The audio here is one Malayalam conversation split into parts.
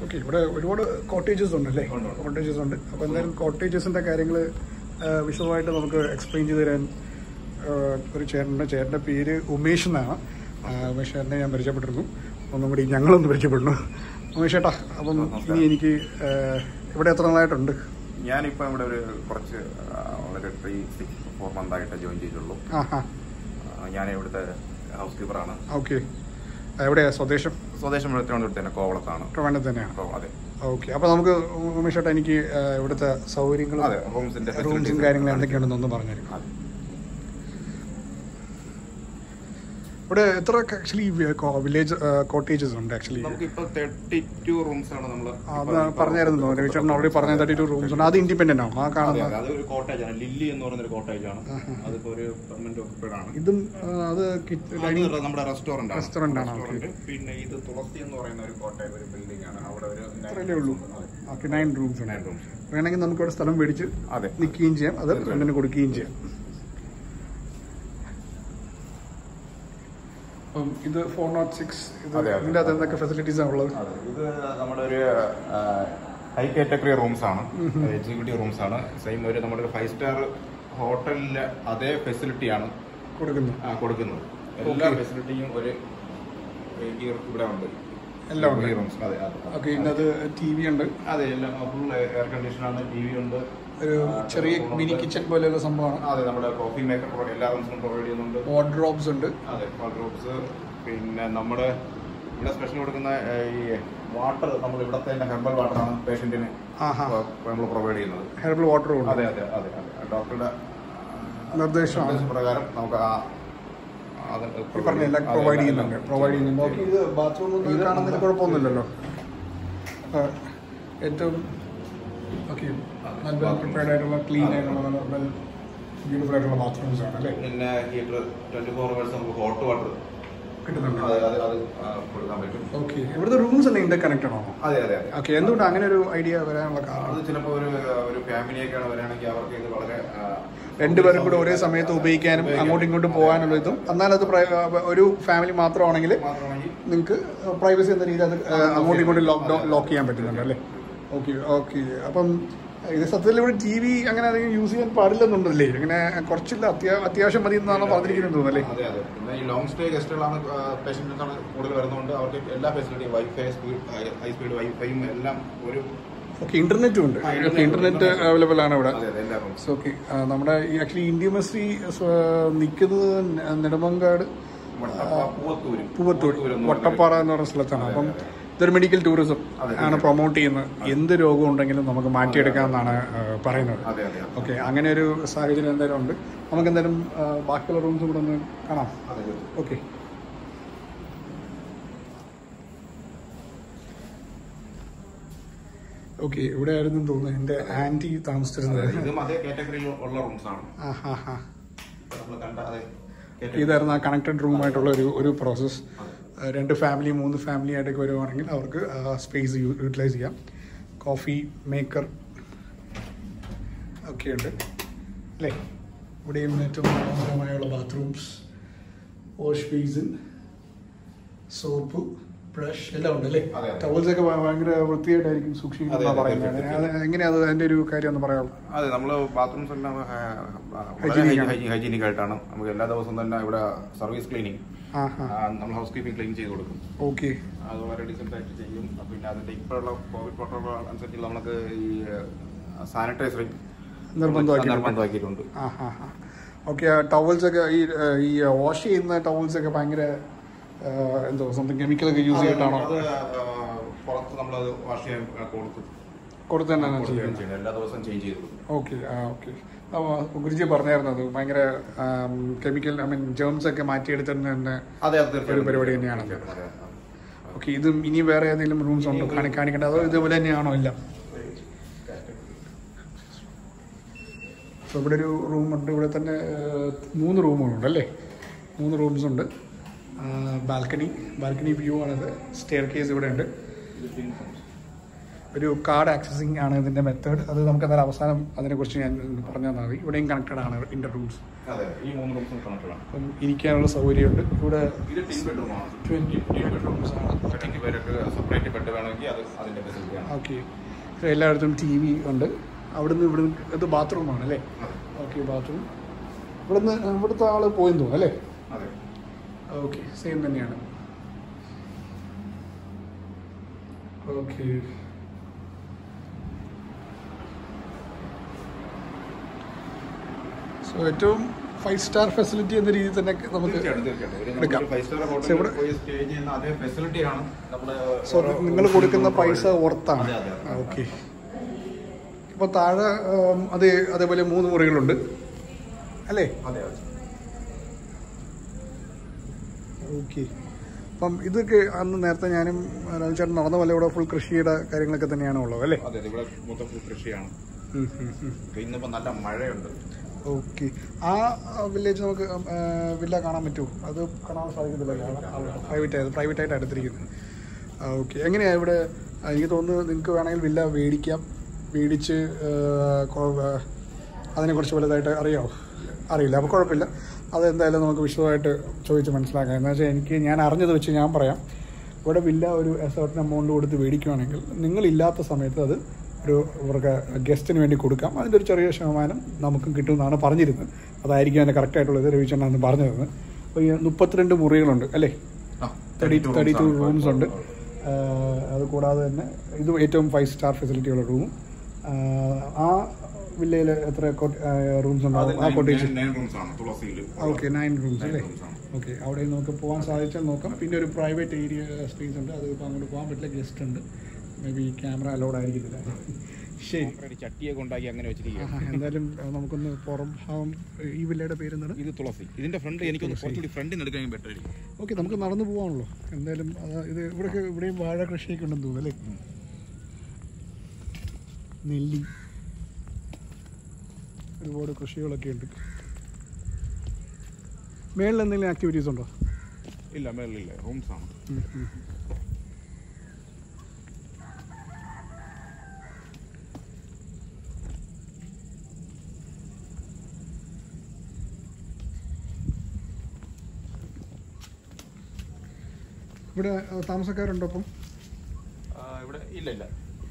ഓക്കെ ഇവിടെ ഒരുപാട് കോട്ടേജസ് ഉണ്ട് അല്ലേ ഉണ്ട്, ഉണ്ട്. കോട്ടേജസ് ഉണ്ട് അപ്പോൾ എന്തായാലും കോട്ടേജസിൻ്റെ കാര്യങ്ങൾ വിശദമായിട്ട് നമുക്ക് എക്സ്പ്ലെയിൻ ചെയ്ത് തരാൻ ആ, ഒരു ചേട്ടൻ്റെ ചേട്ടൻ്റെ പേര് ഉമേഷ് എന്നാണ് ആ, ഉമേഷ് ചേട്ടനെ ഞാൻ പരിചയപ്പെട്ടിരുന്നു ഒന്നും കൂടി ഞങ്ങളൊന്ന് പരിചയപ്പെടുന്നു ഉമേഷ് ചേട്ടാ അപ്പം ഇനി എനിക്ക് ആ, ഇവിടെ എത്ര നാളായിട്ടുണ്ട് ഞാനിപ്പോ ഇവിടെ ഒരു കുറച്ച് ആ, വളരെ ത്രീ സിക്സ് ഫോർ മന്ത് ആയിട്ട് ജോയിൻ ചെയ്തിട്ടുള്ളൂ ആ ഹാ ആ, ഞാൻ ഇവിടുത്തെ ഹൗസ് കീപ്പറാണ് ഓക്കെ എവിടെയാ സ്വദേശം സ്വദേശം ഇവിടെ തിരുവനന്തപുരത്ത് തന്നെ കോവളത്താണ് ട്രിവാൻഡ്രം തന്നെയാണ് അപ്പോൾ അതെ ഓക്കെ അപ്പോൾ നമുക്ക് ഉമേഷ് ചേട്ടാ എനിക്ക് ആ, ഇവിടുത്തെ സൗകര്യങ്ങളും അതെ റൂംസിന്റെ റൂംസും കാര്യങ്ങളും എന്തൊക്കെയാണെന്ന് ഒന്ന് പറഞ്ഞുതരും അതെ. ഇവിടെ എത്ര ആക്ച്വലി വില്ലേജ് കോട്ടേജസ് ഉണ്ട് ആക്ച്വലി നമുക്കിപ്പോ തേർട്ടി ടു റൂംസ് ആണ് നമ്മൾ അത് പറഞ്ഞായിരുന്നു രവിചേട്ടൻ ഓൾറെഡി പറഞ്ഞ തേർട്ടി ടു റൂംസ് ഉണ്ട് അത് ഇൻഡിപെൻഡന്റ് ആണ് ആ കാണുന്ന അത് ഒരു കോട്ടേജ് ആണ് ലില്ലി എന്ന് പറയുന്ന ഒരു കോട്ടേജ് ആണ് അതിപ്പോ ഒരു പെർമനന്റ് ഓക്കുപ്പൈഡ് ആണ് ഇതും ആ, അത് ഡൈനിങ് അത് നമ്മുടെ റെസ്റ്റോറന്റ് ആണ് Restaurant ആണ്, Restaurant. പിന്നെ ഇത് തുളസി എന്ന് പറയുന്ന ഒരു കോട്ടയം ഒരു ബിൽഡിംഗ് ആണ് അവിടെ ഒരു അത്രയല്ലേ ഉള്ളൂ ഓക്കെ നയൻ റൂംസ് Nine ഉണ്ട് rooms. വേണമെങ്കിൽ നമുക്ക് ഇവിടെ സ്ഥലം മേടിച്ച് അതെ നിൽക്കുകയും ചെയ്യാം അത് റെന്റിന് കൊടുക്കുകയും ചെയ്യാം അപ്പം ഇത് ഫോർ നോട്ട് സിക്സ് ഇത് അതെ, അതെ. ഇതിൻ്റെ അകത്ത് എന്തൊക്കെ ഫെസിലിറ്റീസ് ആണ് ഉള്ളത് അതെ. ഇത് നമ്മുടെ ഒരു ഹൈ കാറ്റഗറി റൂംസ് ആണ് എക്സിക്യൂട്ടീവ് റൂംസ് ആണ് സെയിം ഒരു നമ്മുടെ ഒരു ഫൈവ് സ്റ്റാർ ഹോട്ടലിലെ അതേ ഫെസിലിറ്റിയാണ് കൊടുക്കുന്നു കൊടുക്കുന്നത് എല്ലാ ഫെസിലിറ്റിയും ഒരു ഈ ഇവിടെ ഉണ്ട് എല്ലാം ഉണ്ട്. ഈ റൂംസ് അതെ അതെ ഓക്കെ ഇതിനകത്ത് ടി വി ഉണ്ട് അതെ എല്ലാം ഫുൾ എയർ കണ്ടീഷൻ ആണ് ടി വി ഉണ്ട് ഒരു ചെറിയ മിനി കിച്ചൺ പോലെയുള്ള സംഭവമാണ് അതെ നമ്മുടെ കോഫി മേക്കർ എല്ലാ റൂംസിനും പ്രൊവൈഡ് ചെയ്യുന്നുണ്ട് വാർഡ്രോബ്സ് ഉണ്ട് അതെ വാർഡ്രോബ്സ് പിന്നെ നമ്മുടെ ഇവിടെ സ്പെഷ്യൽ കൊടുക്കുന്ന ഏഹ്, ഈ വാട്ടർ നമ്മൾ ഇവിടത്തെ തന്നെ ഹെർബൽ വാട്ടറാണ് പേഷ്യന്റിന് ആഹാ നമ്മൾ പ്രൊവൈഡ് ചെയ്യുന്നത് ഹെർബൽ വാട്ടറും ഉണ്ട് അതെ അതെ അതെ അതെ ഡോക്ടറുടെ നിർദ്ദേശമാണ് നിർദ്ദേശപ്രകാരം നമുക്ക് ആ അത് ഈ പറഞ്ഞ എല്ലാം അതെ, പ്രൊവൈഡ് എല്ലാം- ചെയ്യുന്നുണ്ട് പ്രൊവൈഡ് ചെയ്യുന്നുണ്ട് ഓക്കെ ഇത് ബാത്റൂം കാണുന്നതിന് കുഴപ്പമൊന്നുമില്ലല്ലോ ആ, ഏറ്റവും ഓക്കെ നല്ല പ്രിപ്പയർഡ് ആയിട്ടുള്ള ക്ലീൻ ആയിട്ടുള്ള നല്ല വെൽ ബ്യൂട്ടിഫുൾ ആയിട്ടുള്ള ബാത്റൂംസ് ആണ് അല്ലേ പിന്നെ ഹീറ്റർ ട്വന്റി ഫോർ അവേഴ്സ് നമുക്ക് ഹോട്ട് വാട്ടർ കിട്ടുന്നുണ്ട് അത് അത് അത് ആ, കൊടുക്കാൻ പറ്റും ഓക്കെ ഇവിടുത്തെ റൂംസ് എല്ലാം ഇന്റർ കണക്റ്റഡ് ആണോ അതെ അതെ അതെ ഓക്കെ എന്തുകൊണ്ട് അങ്ങനെ ഒരു ഐഡിയ വരാനുള്ള കാരണം അത് ചിലപ്പോൾ ഒരു ഒരു ഫാമിലിയൊക്കെയാണ് വരികയാണെങ്കിൽ അവർക്ക് ഇത് വളരെ ആ, രണ്ടുപേരും കൂടെ ഒരേ സമയത്ത് ഉപയോഗിക്കാനും അങ്ങോട്ടും ഇങ്ങോട്ടും പോകാനുള്ള ഇതും എന്നാൽ അത് പ്രൈ- ഒരു ഫാമിലി മാത്രമാണെങ്കിൽ മാത്രമാണെങ്കിൽ നിങ്ങൾക്ക് പ്രൈവസി എന്ന രീതിയിൽ അത് ആ, അങ്ങോട്ടും ഇങ്ങോട്ടും ലോക്ക് ഡൗൺ ലോക്ക് ചെയ്യാൻ പറ്റുന്നുണ്ട് അല്ലേ ഓക്കെ ഓക്കെ അപ്പം ഇത് സത്യത്തിൽ ഇവിടെ ടി വി അങ്ങനെ അധികം യൂസ് ചെയ്യാൻ പാടില്ലെന്നുണ്ടല്ലേ അങ്ങനെ കുറച്ചില്ല അത്യാ അത്യാവശ്യം മതി എന്നാണ് പറഞ്ഞിരിക്കുന്നത് തോന്നുന്നല്ലേ അതെ അതെ പിന്നെ ഈ ലോങ് സ്റ്റേ ഗസ്റ്റുകളാണ് പേഷ്യൻസ് ആണ് കൂടുതൽ വരുന്നതുകൊണ്ട് അവർക്ക് എല്ലാ ഫെസിലിറ്റിയും വൈഫൈ സ്പീഡ് ഹൈ സ്പീഡ് വൈഫൈയും എല്ലാം ഒരു ഓക്കെ ഇന്റർനെറ്റും ഉണ്ട് ആ, internet ഓക്കെ ഇന്റർനെറ്റ് ഉണ്ട്. അവൈലബിൾ ആണ് ഇവിടെ അതെ അതെ എല്ലാ റൂംസ് സോ ഓക്കെ നമ്മുടെ ഈ ആക്ച്വലി ഇന്ത്യമശ്രീ നിൽക്കുന്നത് നെടുമങ്കാട് പൂവത്തൂര് പൂവത്തൂർ എന്ന് പറഞ്ഞ വട്ടപ്പാറ എന്ന് പറയുന്ന സ്ഥലത്താണ് അപ്പം ഇതൊരു മെഡിക്കൽ ടൂറിസം അതെ. ആണ് പ്രൊമോട്ട് ചെയ്യുന്നത് എന്ത് രോഗം ഉണ്ടെങ്കിലും നമുക്ക് മാറ്റിയെടുക്കാമെന്നാണ് ആ, പറയുന്നത് അതെ അതെ അതെ. ഓക്കെ അങ്ങനെ ഒരു സാഹചര്യം എന്തായാലും ഉണ്ട് നമുക്ക് എന്തായാലും ആ, ബാക്കിയുള്ള റൂംസും കൂടെ ഒന്ന് കാണാം അതെ അതെ. ഓക്കെ ഓക്കെ ഇവിടെ ആയിരുന്നു തോന്നുന്നു എൻ്റെ ആൻറ്റി താമസിച്ചിരുന്നത് ഇതും അതേ കാറ്റഗറിയിൽ ഉള്ള റൂംസ് ആണ് ആ ഹാ ഹാ നമ്മൾ കണ്ട അതെ category. ഇതായിരുന്നു ആ കണക്റ്റഡ് റൂമായിട്ടുള്ള ഒരു ഒരു പ്രോസസ്സ് രണ്ട് ഫാമിലി മൂന്ന് ഫാമിലി ആയിട്ടൊക്കെ വരുവാണെങ്കിൽ അവർക്ക് സ്പേസ് യൂട്ടിലൈസ് ചെയ്യാം കോഫി മേക്കർ ഒക്കെ ഉണ്ട് അല്ലേ ഇവിടെയും ഏറ്റവും മനോഹരമായുള്ള bathrooms wash basin soap brush എല്ലാം ഉണ്ട് അല്ലേ അതെ, അതെ. ടവൽസ് ഒക്കെ ഭ- ഭയങ്കര വൃത്തിയായിട്ടായിരിക്കും അതെ, സൂക്ഷിക്കുന്നത് അതെ, പറയുന്നത് തീർച്ചയായും. അത് എങ്ങനെയാ അത് അതിന്റെ ഒരു കാര്യം ഒന്ന് പറയാം അതെ നമ്മൾ ബാത്റൂംസ് എല്ലാം Hygienic ആണ്. ഹൈജീനിക് ആയിട്ടാണ് നമുക്ക് എല്ലാ ദിവസവും തന്നെ ഇവിടെ സർവീസ് ക്ലീനിങ് ആ ഹാ നമ്മൾ ഹൗസ് കീപ്പിംഗ് ക്ലീൻ ചെയ്ത് കൊടുക്കും ഓക്കെ അത് വളരെ ഡീസെന്റ് ആയിട്ട് ചെയ്യും പിന്നെ അതിന്റെ ഇപ്പോഴുള്ള കോവിഡ് പ്രോട്ടോകോൾ അനുസരിച്ച് നമുക്ക് ഈ സാനിറ്റൈസറിങ് നിർബന്ധമാക്കിയിട്ടുണ്ട്. നിർബന്ധമാക്കിയിട്ടുണ്ട് ആ ഹാ ഹാ ഓക്കെ ടവൽസ് ഒക്കെ ഈ ആ, ഈ വാഷ് ചെയ്യുന്ന ടവൽസ് ഒക്കെ ഭയങ്കര ആ, എന്തോ സംതിങ് കെമിക്കലൊക്കെ യൂസ് ചെയ്തിട്ടാണോ അത് ആ, പുറത്ത് നമ്മളത് വാഷ് ചെയ്യാൻ ആ, കൊടുക്കും കൊടുത്ത് തന്നെ കൊടുക്കുകയാണ് ചെയ്യുന്നത് ചെയ്യുന്നത്. എല്ലാ ദിവസവും ചേഞ്ച് ചെയ്ത് കൊടുക്കും ഓക്കെ ആ ഓക്കെ ഗുരുജി പറഞ്ഞായിരുന്നു അത് ഭയങ്കര കെമിക്കൽ ഐ മീൻ ജേംസ് ഒക്കെ മാറ്റിയെടുത്തിട്ട് തന്നെ അതെ അത് ഒരു പരിപാടി തന്നെയാണ്. അതെ, അതെ. ഓക്കെ ഇതും ഇനി വേറെ ഏതെങ്കിലും റൂംസ് ഉണ്ടോ കാണി കാണിക്കേണ്ടത് അതോ ഇതുപോലെ തന്നെയാണോ ഇല്ല സോ ഇവിടെ ഒരു റൂമുണ്ട് ഇവിടെ തന്നെ ആ, മൂന്ന് റൂമുകളുണ്ട് അല്ലേ മൂന്ന് റൂംസ് ഉണ്ട് ബാൽക്കണി ബാൽക്കണി വ്യൂ ആണിത് സ്റ്റെയർ കേസ് ഇവിടെ ഉണ്ട് ഒരു കാർഡ് ആക്സസിങ് ആണ് ഇതിൻ്റെ മെത്തേഡ് അത് നമുക്ക് എന്തായാലും അവസാനം അതിനെക്കുറിച്ച് ഞാൻ പറഞ്ഞു തന്നാൽ മതി ഇവിടെയും കണക്റ്റഡ് ആണ് ഇന്റർ റൂംസ് അതെ ഈ മൂന്ന് റൂംസും കണക്റ്റഡ് ആണ് അപ്പം ഇരിക്കാനുള്ള സൗകര്യമുണ്ട് ഇവിടെ ഇത് ടിൻ ബെഡ്റൂമാണ് ട്വൻറ്റി ബെഡ്റൂംസ് ആണ് ഒറ്റയ്ക്ക് പേരൊക്കെ സെപ്പറേറ്റ് ബെഡ് വേണമെങ്കിൽ അത് അതിന്റെ ഫെസിലിറ്റിയാണ് ഓക്കെ എല്ലായിടത്തും ടി വി ഉണ്ട് അവിടുന്ന് ഇവിടുന്ന് ഇത് ബാത്റൂമാണ് അല്ലേ അതെ ഓക്കെ ബാത്റൂം ഇവിടുന്ന് ഇവിടുത്തെ ആൾ പോയെന്ന് തോന്നുന്നു അല്ലേ അതെ ഓക്കെ സെയിം തന്നെയാണ് ഓക്കെ സോ ഏറ്റവും ഫൈവ് സ്റ്റാർ ഫെസിലിറ്റി എന്ന രീതിയിൽ തന്നെ നമുക്ക് തീർച്ചയായിട്ടും തീർച്ചയായിട്ടും ഒരു എടുക്കാം. നമ്മളൊരു ഫൈവ് സ്റ്റാർ പക്ഷേ ഹോട്ടലിൽ ഇവിടെ- പോയി സ്റ്റേ ചെയ്യുന്ന അതേ ഫെസിലിറ്റിയാണ് നമ്മുടെ സോ നിങ്ങൾ കൊടുക്കുന്ന പൈസ ഓർത്താണ് അതെ, അതെ, അതെ. ഓക്കെ ഇപ്പോൾ താഴെ ഉം, അതേ അതേപോലെ മൂന്ന് മുറികളുണ്ട് അല്ലേ അതെ അതെ ഓക്കെ അപ്പം ഇതൊക്കെ അന്ന് നേരത്തെ ഞാനും ചേട്ടൻ നടന്ന പോലെ ഇവിടെ ഫുൾ കൃഷിയുടെ കാര്യങ്ങളൊക്കെ തന്നെയാണ് ഉള്ളത് അല്ലേ അതെ ഇവിടെ മൊത്തം full കൃഷിയാണ് ഇപ്പൊ ഇന്നിപ്പോ നല്ല മഴയുണ്ട് ഓക്കെ ആ വില്ലേജ് നമുക്ക് ആ, വില്ല കാണാൻ പറ്റുമോ അത് കാണാൻ സാധിക്കത്തില്ല പ്രൈവറ്റ് ആയത് പ്രൈവറ്റ് ആയിട്ട് അടുത്തിരിക്കുന്നത് ഓക്കെ എങ്ങനെയാണ് ഇവിടെ ആ, എനിക്ക് തോന്നുന്നു നിങ്ങൾക്ക് വേണമെങ്കിൽ വില്ല മേടിക്കാം മേടിച്ച് ആ, കൊ- ആ, അതിനെക്കുറിച്ച് വലുതായിട്ട് അറിയാമോ അറിയില്ല അപ്പോൾ കുഴപ്പമില്ല അതെന്തായാലും നമുക്ക് വിശദമായിട്ട് ചോദിച്ച് മനസ്സിലാക്കാം എന്ന് വെച്ചാൽ എനിക്ക് ഞാൻ അറിഞ്ഞത് വെച്ച് ഞാൻ പറയാം ഇവിടെ വില്ല ഒരു സർട്ടൻ എമൗണ്ട് കൊടുത്ത് മേടിക്കുകയാണെങ്കിൽ നിങ്ങളില്ലാത്ത സമയത്ത് അത് ഒരു ഇവർക്ക് ഗസ്റ്റിന് വേണ്ടി കൊടുക്കാം അതിൻ്റെ ഒരു ചെറിയ ശതമാനം നമുക്കും കിട്ടുമെന്നാണ് പറഞ്ഞിരുന്നത് അതായിരിക്കും അതിൻ്റെ കറക്റ്റായിട്ടുള്ളത് രവിചന്ദ്രനാണ് പറഞ്ഞത് അപ്പോൾ ഈ മുപ്പത്തിരണ്ട് മുറികളുണ്ട് അല്ലേ തേർട്ടി തേർട്ടി ടു റൂംസ് ഉണ്ട് ആഹ് അത് കൂടാതെ തന്നെ ഇത് ഏറ്റവും ഫൈവ് സ്റ്റാർ ഫെസിലിറ്റിയുള്ള റൂമും ആ വില്ലയിൽ എത്ര റൂംസ് ഉണ്ടാവും ആ കൊട്ടേജ് റൂംസ് ആണ് തുളസിയില് ഓക്കെ നയൻ റൂംസ് അല്ലേ rooms ആണ്. ഓക്കെ അവിടെ നമുക്ക് പോകാൻ സാധിച്ചാൽ നോക്കാം പിന്നെ ഒരു പ്രൈവറ്റ് ഏരിയ സ്പേസ് ഉണ്ട് അത് ഇപ്പോൾ അങ്ങോട്ട് പോകാൻ പറ്റില്ല ഗസ്റ്റ് ഉണ്ട് മേ ബി ക്യാമറ അലൗഡ് ആയിരിക്കത്തില്ല ശരി ഒരു ചട്ടിയൊക്കെ ഉണ്ടാക്കി അങ്ങനെ വെച്ചിരിക്കുക ആഹാ, എന്തായാലും ആ, നമുക്കൊന്ന് പുറം ഭാഗം ഈ വില്ലയുടെ പേരെന്താണ് ഇത് തുളസി ഇതിന്റെ ഫ്രണ്ട് എനിക്കൊന്ന് കുറച്ചുകൂടി ഫ്രണ്ടിന് എടുക്കാൻ ബെറ്റർ ആയിരിക്കും ഓക്കെ നമുക്ക് നടന്നു പോകാണല്ലോ എന്തായാലും അത് ഇത് ഇവിടെയൊക്കെ ഇവിടെയും വാഴ കൃഷിയൊക്കെ ഉണ്ടെന്ന് തോന്നുന്നു അല്ലേ നെല്ലി ഒരുപാട് കൃഷികളൊക്കെ ഉണ്ട് മേളിൽ എന്തെങ്കിലും ആക്ടിവിറ്റീസ് ഉണ്ടോ ഇല്ല മേളിലില്ല റൂംസ് ആണ് ഉം, ഉം. ഇവിടെ ആ, താമസക്കാരുണ്ടോ അപ്പം ഇവിടെ ഇല്ല ഇല്ല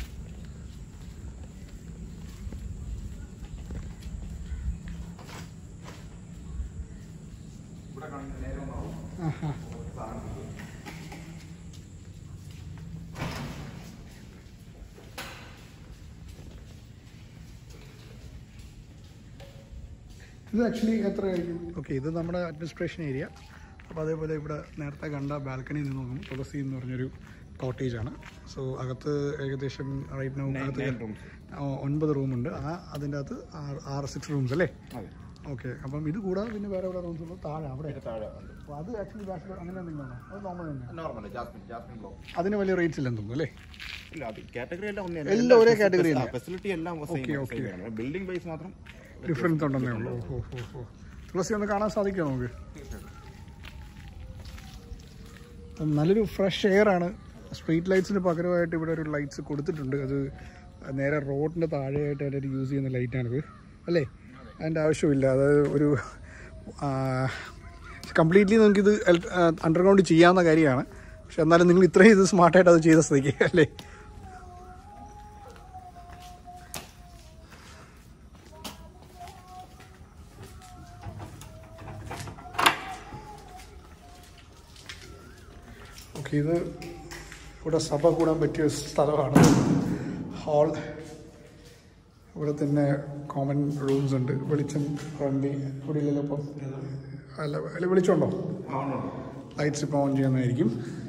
ഇവിടെ കാണുന്ന നേരെ ഒന്നാവും ആഹാ ഇത് ആക്ച്വലി എത്രയായിരിക്കും ഓക്കെ ഇത് നമ്മുടെ അഡ്മിനിസ്ട്രേഷൻ ഏരിയ അപ്പോൾ അതേപോലെ ഇവിടെ നേരത്തെ കണ്ട ബാൽക്കണിയിൽ നിന്ന് നോക്കുമ്പോൾ തുളസി എന്ന് പറഞ്ഞൊരു കോട്ടേജ് ആണ് സോ അകത്ത് ഏകദേശം റൈറ്റ് നോ Nine- അകത്ത് nine rooms. ആ, ഒൻപത് റൂമുണ്ട് ആ അതിൻ്റെ അകത്ത് ആറ് ആറ് സിക്സ് റൂംസ് അല്ലേ അതെ ഓക്കെ അപ്പം ഇത് കൂടാതെ പിന്നെ വേറെ എവിടെ റൂംസ് ഉള്ളൂ താഴെ അവിടെ ഇതിന്റെ താഴെ ഉണ്ട് അപ്പോൾ അത് ആക്ച്വലി ബാച്ചിലർ അങ്ങനെ എന്തെങ്കിലും അത് നോർമൽ തന്നെ നോർമൽ ജാസ്മിൻ ജാസ്മിൻ ബ്ലോക്ക് അതിന് വലിയ റേറ്റ്സ് ഇല്ലെന്ന് തോന്നുന്നു അല്ലേ ഇല്ല അത് കാറ്റഗറി എല്ലാം ഒന്നേ എല്ലാം ഒരേ category തന്നെ. ഫെസിലിറ്റി എല്ലാം Okay, okay. ബിൽഡിംഗ് വൈസ് മാത്രം ഡിഫറൻസ് ഉണ്ടെന്നേ ഉള്ളൂ ഓ ഓ ഓ തുളസി ഒന്ന് കാണാൻ സാധിക്കുമോ നമുക്ക് അപ്പം നല്ലൊരു ഫ്രഷ് എയർ ആണ് സ്ട്രീറ്റ് ലൈറ്റ്സിന് പകരമായിട്ട് ഇവിടെ ഒരു ലൈറ്റ്സ് കൊടുത്തിട്ടുണ്ട് അത് നേരെ റോഡിൻ്റെ താഴെയായിട്ട് അവർ യൂസ് ചെയ്യുന്ന ലൈറ്റാണിത് അല്ലേ അതിൻ്റെ ആവശ്യമില്ല അത് ഒരു കംപ്ലീറ്റ്ലി നമുക്കിത് അണ്ടർഗ്രൗണ്ട് ചെയ്യാവുന്ന കാര്യമാണ് പക്ഷെ എന്നാലും നിങ്ങൾ ഇത്രയും ഇത് സ്മാർട്ടായിട്ട് അത് ചെയ്ത സ്ഥിതിക്ക് അല്ലേ ഓക്കെ ഇത് ഇവിടെ സഭ കൂടാൻ പറ്റിയ സ്ഥലമാണ് ഹാൾ ഇവിടെ തന്നെ കോമൺ റൂംസ് ഉണ്ട് വെളിച്ചം ഫ്രണ്ട്ലി ഇവിടെ ഇല്ലല്ലോ ഇപ്പം അല്ല അല്ല വെളിച്ചമുണ്ടോ ലൈറ്റ്സ് ഇപ്പോൾ ഓൺ ചെയ്യുന്നതായിരിക്കും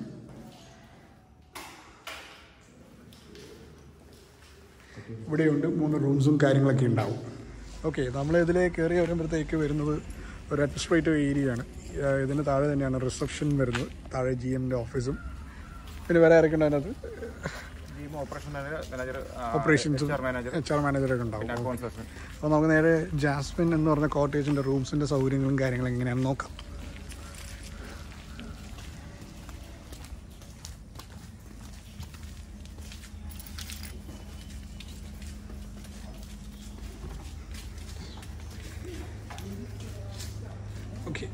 ഇവിടെയുണ്ട് മൂന്ന് റൂംസും കാര്യങ്ങളൊക്കെ ഉണ്ടാവും ഓക്കെ നമ്മൾ ഇതിലേ കയറി വരുമ്പോഴത്തേക്ക് വരുന്നത് ഒരു അഡ്മിനിസ്ട്രേറ്റീവ് ഏരിയ ആണ് ആ, ഇതിന് താഴെ തന്നെയാണ് റിസപ്ഷൻ വരുന്നത് താഴെ ജി എമ്മിൻ്റെ ഓഫീസും പിന്നെ വേറെ ആരൊക്കെയുണ്ട് അതിനകത്ത് ഓപ്പറേഷൻ മാനേജർ ഓപ്പറേഷൻസും മാനേജർ എച്ച് ആർ മാനേജറൊക്കെ ഉണ്ടാവും പിന്നെ അക്കൗണ്ട്സ് സെക്ഷൻ അപ്പോൾ നമുക്ക് നേരെ ജാസ്മിൻ എന്ന് പറഞ്ഞ കോട്ടേജിൻ്റെ റൂംസിൻ്റെ സൗകര്യങ്ങളും കാര്യങ്ങളും എങ്ങനെയാണെന്ന് നോക്കാം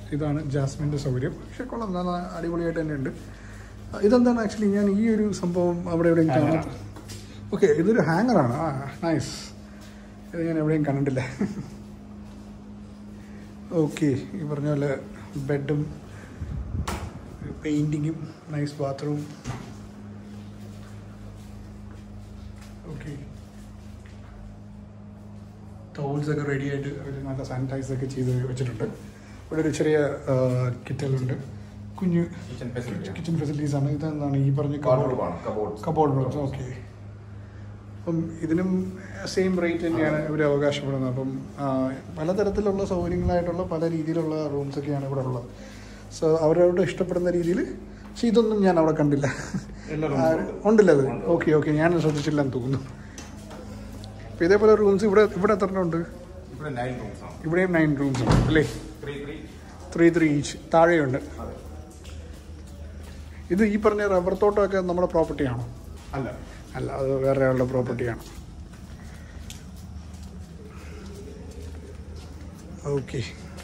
ഇതാണ് ജാസ്മിൻ്റെ സൗകര്യം പക്ഷെ കൊള്ളാം നല്ല അടിപൊളിയായിട്ട് തന്നെ ഉണ്ട് ഇതെന്താണ് ആക്ച്വലി ഞാൻ ഈ ഒരു സംഭവം അവിടെ എവിടെയും കാണാത്ത ഓക്കെ ഇതൊരു ഹാങ്ങറാണ് ആ നൈസ് ഇത് ഞാൻ എവിടെയും കണ്ടിട്ടില്ല ഓക്കെ ഈ പറഞ്ഞ പോലെ ബെഡും പെയിൻറ്റിങ്ങും നൈസ് ബാത്റൂം ഓക്കെ ടോൾസ് ഒക്കെ റെഡി ആയിട്ട് അവർ നല്ല സാനിറ്റൈസ് ഒക്കെ ചെയ്ത് വെച്ചിട്ടുണ്ട് ഇവിടെ ഒരു ചെറിയ കിറ്റലുണ്ട് കുഞ്ഞു കിച്ചൺ ഫെസിലിറ്റി കിച്ചൺ ഫെസിലിറ്റീസ് ആണ് ഇതെന്താണ് ഈ പറഞ്ഞ വാർഡ്രോബാണ് കബോർഡ് കബോർഡ് റൂംസ് ഓക്കെ അപ്പം ഇതിനും സെയിം റേറ്റ് തന്നെയാണ് ഇവർ അവകാശപ്പെടുന്നത് അപ്പം ആ, പലതരത്തിലുള്ള സൗകര്യങ്ങളായിട്ടുള്ള പല രീതിയിലുള്ള റൂംസ് ഒക്കെയാണ് ഇവിടെ ഉള്ളത് സോ അവരവരുടെ ഇഷ്ടപ്പെടുന്ന രീതിയിൽ പക്ഷെ ഇതൊന്നും ഞാൻ അവിടെ കണ്ടില്ല എല്ലാ ആ, റൂംസും ഉണ്ടല്ലോ അത് ഉണ്ട്. ഓക്കെ ഓക്കെ ഞാൻ ശ്രദ്ധിച്ചില്ലെന്ന് തോന്നുന്നു അപ്പം ഇതേപോലെ റൂംസ് ഇവിടെ ഇവിടെ എത്ര എണ്ണം ഉണ്ട് ഇവിടെ നൈൻ റൂംസ് ആണ് ഇവിടെയും നയൻ റൂംസ് ഉണ്ട് അല്ലേ three three three three each താഴെയുണ്ട് അതെ ഇത് ഈ പറഞ്ഞ റബ്ബർ തോട്ടമൊക്കെ നമ്മുടെ പ്രോപ്പർട്ടിയാണോ അല്ല അല്ല അത് വേറെ ആളുടെ പ്രോപ്പർട്ടിയാണ് ഓക്കെ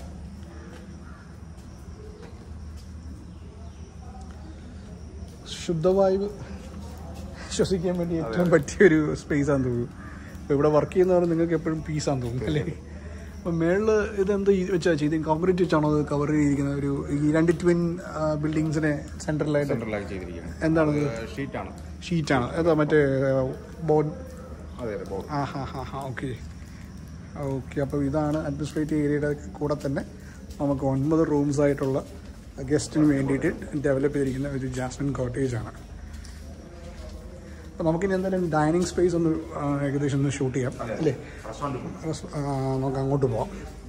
ശുദ്ധവായു ശ്വസിക്കാൻ വേണ്ടി ഏറ്റവും പറ്റിയൊരു സ്പേസ് ആണെന്ന് തോന്നുന്നു അപ്പോൾ ഇവിടെ വർക്ക് ചെയ്യുന്നവർ നിങ്ങൾക്ക് എപ്പോഴും പീസാന്ന് തോന്നുന്നു അല്ലേ അപ്പം മേളിൽ ഇതെന്ത് വെച്ചാ ചെയ്ത് കോൺക്രീറ്റ് വെച്ചാണോ അത് കവർ ചെയ്തിരിക്കുന്ന ഒരു ഈ രണ്ട് ട്വിൻ ബിൽഡിങ്സിനെ സെൻട്രലായിട്ട് സെൻട്രലാക്കി ചെയ്തിരിക്കുകയാണ് എന്താണത് ഷീറ്റാണ് ഷീറ്റാണ് ഏതാ മറ്റേ ബോർഡ് അതെ അതെ ബോർഡ് ആ ഹാ ഹാ ഹാ ഓക്കെ ഓക്കെ അപ്പോൾ ഇതാണ് അഡ്മിനിസ്ട്രേറ്റീവ് ഏരിയയുടെ കൂടെ തന്നെ നമുക്ക് ഒൻപത് റൂംസ് ആയിട്ടുള്ള ഗസ്റ്റിന് വേണ്ടിയിട്ട് ഡെവലപ്പ് ചെയ്തിരിക്കുന്ന ഒരു ജാസ്മിൻ കോട്ടേജ് ആണ് അപ്പോൾ നമുക്കിനി എന്തായാലും ഡൈനിങ് സ്പേസ് ഒന്ന് ആ, ഏകദേശം ഒന്ന് ഷൂട്ട് ചെയ്യാം അല്ലേ റെസ്റ്റോറൻറ്റ് റൂം റെസ്- ആ, നമുക്ക് അങ്ങോട്ട് പോവാം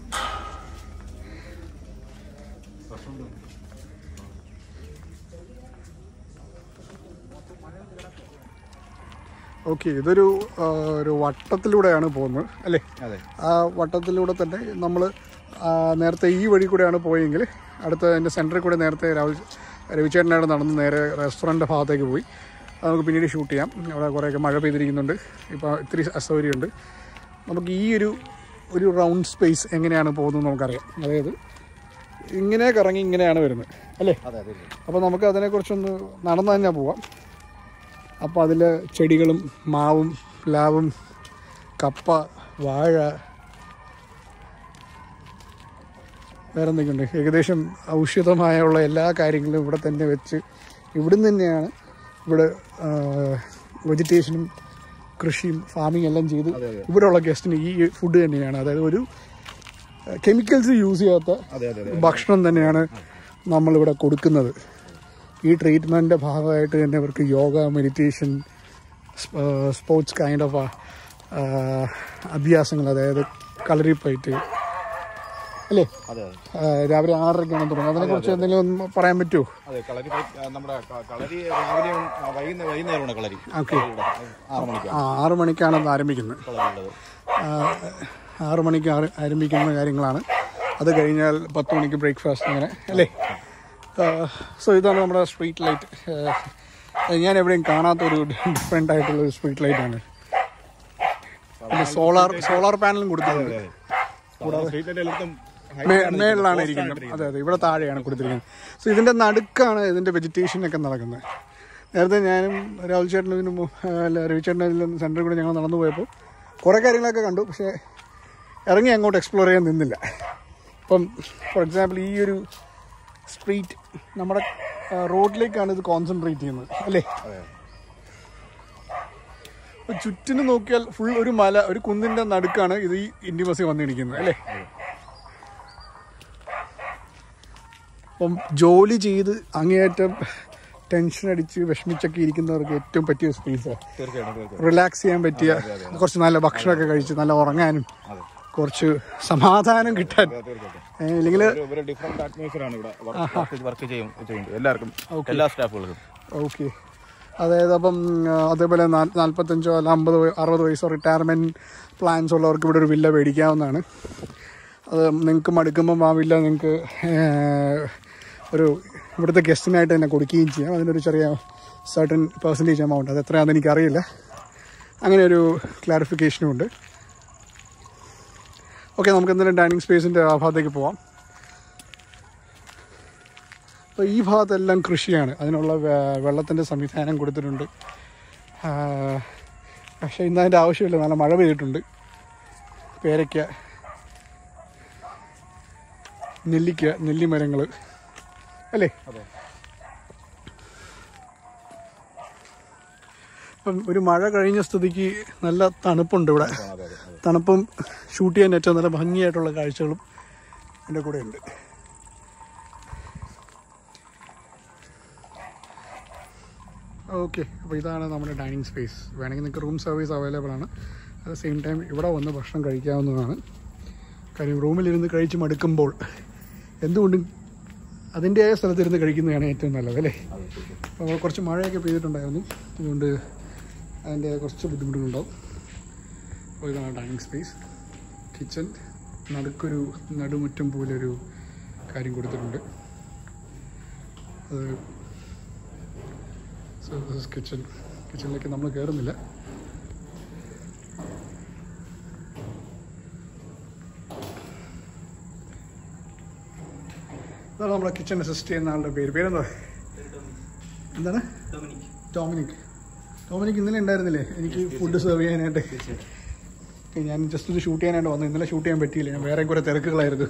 ഓക്കെ ഇതൊരു ആ, ഒരു വട്ടത്തിലൂടെയാണ് പോകുന്നത് അല്ലേ അതെ ആ വട്ടത്തിലൂടെ തന്നെ നമ്മൾ നേരത്തെ ഈ വഴി കൂടെയാണ് പോയെങ്കിൽ അടുത്ത എൻ്റെ സെൻറ്ററിൽ കൂടെ നേരത്തെ രാഹുൽ രവിചേട്ടനായിട്ട് നടന്ന് നേരെ റെസ്റ്റോറൻറ്റ് ഭാഗത്തേക്ക് പോയി അത് നമുക്ക് പിന്നീട് ഷൂട്ട് ചെയ്യാം അവിടെ കുറേയൊക്കെ മഴ പെയ്തിരിക്കുന്നുണ്ട് ഇപ്പോൾ ഇത്തിരി അസൗകര്യമുണ്ട് നമുക്ക് ഈ ഒരു ഒരു റൗണ്ട് സ്പേസ് എങ്ങനെയാണ് പോകുന്നത് നമുക്കറിയാം അതായത് ഇങ്ങനെ കറങ്ങി ഇങ്ങനെയാണ് വരുന്നത് അല്ലേ അതെ അതെ അപ്പോൾ നമുക്ക് അതിനെക്കുറിച്ചൊന്ന് നടന്നു തന്നെ പോവാം അപ്പോൾ അതിൽ ചെടികളും മാവും പ്ലാവും കപ്പ വാഴ വേറെ എന്തൊക്കെയുണ്ട് ഏകദേശം ഔഷധമായുള്ള എല്ലാ കാര്യങ്ങളും ഇവിടെ തന്നെ വെച്ച് ഇവിടുന്ന് തന്നെയാണ് ഇവിടെ വെജിറ്റേഷനും കൃഷിയും ഫാമിംഗ് എല്ലാം ചെയ്ത് അതെ, അതെ. ഇവിടെയുള്ള ഗസ്റ്റിന് ഈ ഫുഡ് തന്നെയാണ് അതായത് ഒരു കെമിക്കൽസ് യൂസ് ചെയ്യാത്ത അതെ അതെ അതെ ഭക്ഷണം തന്നെയാണ് നമ്മളിവിടെ കൊടുക്കുന്നത് ഈ ട്രീറ്റ്മെൻറ്റിൻ്റെ ഭാഗമായിട്ട് തന്നെ ഇവർക്ക് yoga meditation sports kind of അഭ്യാസങ്ങൾ അതായത് കളരിപ്പയറ്റ് അല്ലേ അതെ അതെ ആ, രാവിലെ ആറരയ്ക്കാണ് തുടങ്ങുന്നത് അതിനെക്കുറിച്ച് എന്തെങ്കിലും ഒന്ന് പറയാൻ പറ്റുമോ അതെ കളരി ആ, നമ്മുടെ ക- കളരി രാവിലെയും ആ, വൈകുന്നേരം വൈകുന്നേരമാണ് കളരി ഓക്കെ ഇവിടെ ആറ് മണിക്കാണ് ആ ആറ് മണിക്കാണ് അത് ആരംഭിക്കുന്നത് കളരി ഉള്ളത് ആ, ആറ് മണിക്ക് ആര- ആരംഭിക്കുന്ന കാര്യങ്ങളാണ് അത് കഴിഞ്ഞാൽ പത്ത് മണിക്ക് ബ്രേക്ക്ഫാസ്റ്റ് അങ്ങനെ അല്ലേ സോ ഇതാണ് നമ്മുടെ സ്ട്രീറ്റ് ലൈറ്റ് ഞാൻ എവിടെയും കാണാത്ത ഒരു ഡിഫറെൻ്റ് ആയിട്ടുള്ള ഒരു സ്ട്രീറ്റ് ലൈറ്റാണ് പിന്നെ സോളാർ സോളാർ പാനലും കൊടുത്തിട്ടുണ്ട് സ്ട്രീറ്റിലെ എല്ലായിടത്തും മേ- മേളിലാണ് ഇരിക്കുന്നത് അതെ അതെ ഇവിടെ താഴെയാണ് കൊടുത്തിരിക്കുന്നത് സോ ഇതിൻ്റെ നടുക്കാണ് ഇതിൻ്റെ വെജിറ്റേഷൻ ഒക്കെ നടക്കുന്നത് നേരത്തെ ഞാനും രാഹുൽ ചേട്ടനും ഇതിനും മു- ആ, അല്ല രവിചേട്ടനും ഇതിലും സെൻറ്ററിൽ കൂടെ ഞങ്ങൾ നടന്നു പോയപ്പോൾ കുറേ കാര്യങ്ങളൊക്കെ കണ്ടു പക്ഷേ ഇറങ്ങി അങ്ങോട്ട് എക്സ്പ്ലോർ ചെയ്യാൻ നിന്നില്ല ഇപ്പം ഫോർ എക്സാമ്പിൾ ഈ ഒരു സ്ട്രീറ്റ് നമ്മുടെ ആ, റോഡിലേക്കാണ് ഇത് കോൺസെൻട്രേറ്റ് ചെയ്യുന്നത് അല്ലേ അതെ അപ്പോൾ ചുറ്റിനും നോക്കിയാൽ ഫുൾ ഒരു മല ഒരു കുന്നിൻ്റെ നടുക്കാണ് ഇത് ഈ ഇൻഡിമസി വന്നിരിക്കുന്നത് അല്ലേ അപ്പം ജോലി ചെയ്ത് അങ്ങേയറ്റം ടെൻഷൻ അടിച്ച് വിഷമിച്ചൊക്കെ ഇരിക്കുന്നവർക്ക് ഏറ്റവും പറ്റിയ സ്പേസാണ് തീർച്ചയായിട്ടും തീർച്ചയായിട്ടും റിലാക്സ് ചെയ്യാൻ പറ്റിയ കുറച്ച് നല്ല ഭക്ഷണമൊക്കെ കഴിച്ച് നല്ല ഉറങ്ങാനും അതെ കുറച്ച് സമാധാനം കിട്ടാൻ അതെ, തീർച്ചയായിട്ടും ഇല്ലെങ്കിൽ ഒരു- ഒരു ഡിഫറെന്റ് അറ്റ്മോസ്ഫിയർ ആണ് ഇവിടെ വർക്ക് വർക്ക് ചെയ്യും ചെയ്യുന്നത് എല്ലാവർക്കും എല്ലാ സ്റ്റാഫുകൾക്കും ഓക്കെ അതായത് അപ്പം ആ, അതേപോലെ നാ- നാൽപ്പത്തഞ്ചോ അല്ല അമ്പത് വയ- അറുപത് വയസ്സോ റിട്ടയർമെൻറ്റ് പ്ലാൻസ് ഉള്ളവർക്ക് ഇവിടെ ഒരു വില്ല മേടിക്കാവുന്നതാണ് അത് നിങ്ങൾക്ക് മടുക്കുമ്പം ആ വില്ല നിങ്ങൾക്ക് ഒരു ഇവിടുത്തെ ഗസ്റ്റിനായിട്ട് തന്നെ കൊടുക്കുകയും ചെയ്യാം അതിനൊരു ചെറിയ സർട്ടൻ പെർസെൻറ്റേജ് എമൗണ്ട് അത് എത്രയാണെന്ന് എനിക്കറിയില്ല അങ്ങനെ ഒരു ക്ലാരിഫിക്കേഷനും ഉണ്ട് ഓക്കെ നമുക്ക് എന്തായാലും ഡൈനിങ് സ്പേസിൻ്റെ ആ ഭാഗത്തേക്ക് പോവാം അപ്പോൾ ഈ ഭാഗത്തെല്ലാം കൃഷിയാണ് അതിനുള്ള വെ- വെള്ളത്തിൻ്റെ സംവിധാനം കൊടുത്തിട്ടുണ്ട് ആ, പക്ഷേ ഇന്ന് അതിൻ്റെ ആവശ്യമില്ല നല്ല മഴ പെയ്തിട്ടുണ്ട് പേരയ്ക്ക നെല്ലിക്ക നെല്ലിമരങ്ങൾ അല്ലേ അതെ ഇപ്പം ഒരു മഴ കഴിഞ്ഞ സ്ഥിതിക്ക് നല്ല തണുപ്പുണ്ട് ഇവിടെ അതെ അതെ അതെ തണുപ്പും ഷൂട്ട് ചെയ്യാൻ ഏറ്റവും നല്ല ഭംഗിയായിട്ടുള്ള കാഴ്ചകളും എൻ്റെ കൂടെ ഉണ്ട് ഓക്കെ അപ്പോൾ ഇതാണ് നമ്മുടെ ഡൈനിങ് സ്പേസ് വേണമെങ്കിൽ നിങ്ങൾക്ക് റൂം സർവീസ് അവൈലബിൾ ആണ് അറ്റ് സെയിം ടൈം ഇവിടെ വന്ന് ഭക്ഷണം കഴിക്കാവുന്നതാണ് കാര്യം റൂമിലിരുന്ന് കഴിച്ച് മടുക്കുമ്പോൾ എന്തുകൊണ്ടും അതിൻ്റെതായ സ്ഥലത്തിരുന്ന് കഴിക്കുന്നതാണ് ഏറ്റവും നല്ലത് അല്ലേ അതെ ശരി. അപ്പോൾ കുറച്ച് മഴയൊക്കെ പെയ്തിട്ടുണ്ടായിരുന്നു അതുകൊണ്ട് അതിൻ്റെ കുറച്ച് ബുദ്ധിമുട്ടുകളുണ്ടാവും അപ്പോൾ ഇതാണ് ഡൈനിങ് സ്പേസ് കിച്ചൺ നടുക്കൊരു നടുമുറ്റം പോലൊരു കാര്യം കൊടുത്തിട്ടുണ്ട് അത് സോ ദിസ് കിച്ചൺ കിച്ചണിലേക്ക് നമ്മൾ കയറുന്നില്ല ഇതാണ് നമ്മുടെ കിച്ചൺ അസിസ്റ്റ് ചെയ്യുന്ന ആളുടെ പേര് പേരെന്താ എന്താണ് ഡൊമിനിക് ഡൊമിനിക് ഇന്നലെ ഉണ്ടായിരുന്നില്ലേ എനിക്ക് ഫുഡ് സെർവ് ചെയ്യാനായിട്ട് ഓക്കേ, ഞാൻ ജസ്റ്റ് ഇത് ഷൂട്ട് ചെയ്യാനായിട്ട് വന്നു ഇന്നലെ ഷൂട്ട് ചെയ്യാൻ പറ്റിയില്ല ഞാൻ വേറെ കുറെ തിരക്കുകളായിരുന്നു